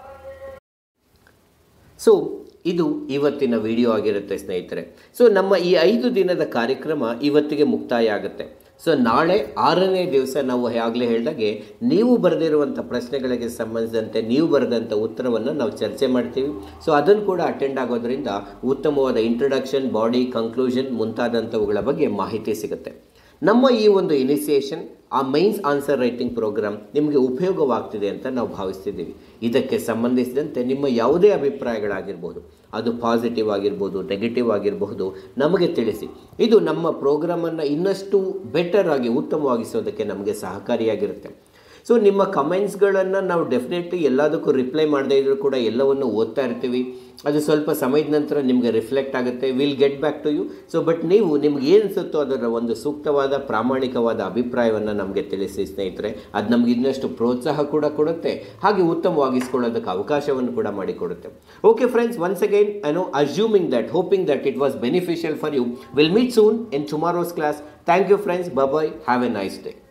ಸೊ ಇದು ಇವತ್ತಿನ ವಿಡಿಯೋ ಆಗಿರುತ್ತೆ ಸ್ನೇಹಿತರೆ ಸೊ ನಮ್ಮ ಈ ಐದು ದಿನದ ಕಾರ್ಯಕ್ರಮ ಇವತ್ತಿಗೆ ಮುಕ್ತಾಯ ಆಗುತ್ತೆ ಸೊ ನಾಳೆ ಆರನೇ ದಿವಸ ನಾವು ಆಗಲೇ ಹೇಳಿದಾಗೆ ನೀವು ಬರೆದಿರುವಂಥ ಪ್ರಶ್ನೆಗಳಿಗೆ ಸಂಬಂಧಿಸಿದಂತೆ ನೀವು ಬರೆದಂಥ ಉತ್ತರವನ್ನು ನಾವು ಚರ್ಚೆ ಮಾಡ್ತೀವಿ ಸೊ ಅದನ್ನು ಕೂಡ ಅಟೆಂಡ್ ಆಗೋದ್ರಿಂದ ಉತ್ತಮವಾದ ಇಂಟ್ರಡಕ್ಷನ್ ಬಾಡಿ ಕಂಕ್ಲೂಷನ್ ಮುಂತಾದಂಥವುಗಳ ಬಗ್ಗೆ ಮಾಹಿತಿ ಸಿಗುತ್ತೆ ನಮ್ಮ ಈ ಒಂದು ಇನಿಸಿಯೇಷನ್ ಆ ಮೈನ್ಸ್ ಆನ್ಸರ್ ರೈಟಿಂಗ್ ಪ್ರೋಗ್ರಾಮ್ ನಿಮಗೆ ಉಪಯೋಗವಾಗ್ತಿದೆ ಅಂತ ನಾವು ಭಾವಿಸ್ತಿದ್ದೀವಿ ಇದಕ್ಕೆ ಸಂಬಂಧಿಸಿದಂತೆ ನಿಮ್ಮ ಯಾವುದೇ ಅಭಿಪ್ರಾಯಗಳಾಗಿರ್ಬೋದು ಅದು ಪಾಸಿಟಿವ್ ಆಗಿರ್ಬೋದು ನೆಗೆಟಿವ್ ಆಗಿರಬಹುದು ನಮಗೆ ತಿಳಿಸಿ ಇದು ನಮ್ಮ ಪ್ರೋಗ್ರಾಮನ್ನು ಇನ್ನಷ್ಟು ಬೆಟರ್ ಆಗಿ ಉತ್ತಮವಾಗಿಸೋದಕ್ಕೆ ನಮಗೆ ಸಹಕಾರಿಯಾಗಿರುತ್ತೆ ಸೊ ನಿಮ್ಮ ಕಮೆಂಟ್ಸ್ಗಳನ್ನು ನಾವು ಡೆಫಿನೆಟ್ಲಿ ಎಲ್ಲದಕ್ಕೂ ರಿಪ್ಲೈ ಮಾಡದೇ ಇದ್ರೂ ಕೂಡ ಎಲ್ಲವನ್ನು ಓದ್ತಾ ಇರ್ತೀವಿ ಅದು ಸ್ವಲ್ಪ ಸಮಯದ ನಂತರ ನಿಮಗೆ ರಿಫ್ಲೆಕ್ಟ್ ಆಗುತ್ತೆ will get back to you so but ನೀವು ನಿಮ್ಗೆ ಏನು ಅನಿಸುತ್ತೋ ಅದರ ಒಂದು ಸೂಕ್ತವಾದ ಪ್ರಾಮಾಣಿಕವಾದ ಅಭಿಪ್ರಾಯವನ್ನು ನಮಗೆ ತಿಳಿಸಿ ಸ್ನೇಹಿತರೆ ಅದು ನಮ್ಗೆ ಇನ್ನಷ್ಟು ಪ್ರೋತ್ಸಾಹ ಕೂಡ ಕೊಡುತ್ತೆ ಹಾಗೆ ಉತ್ತಮವಾಗಿಸ್ಕೊಳ್ಳೋದಕ್ಕೆ ಅವಕಾಶವನ್ನು ಕೂಡ ಮಾಡಿಕೊಡುತ್ತೆ okay friends once again I know assuming that hoping that it was beneficial for you will meet soon in tomorrow's class thank you friends bye have a nice day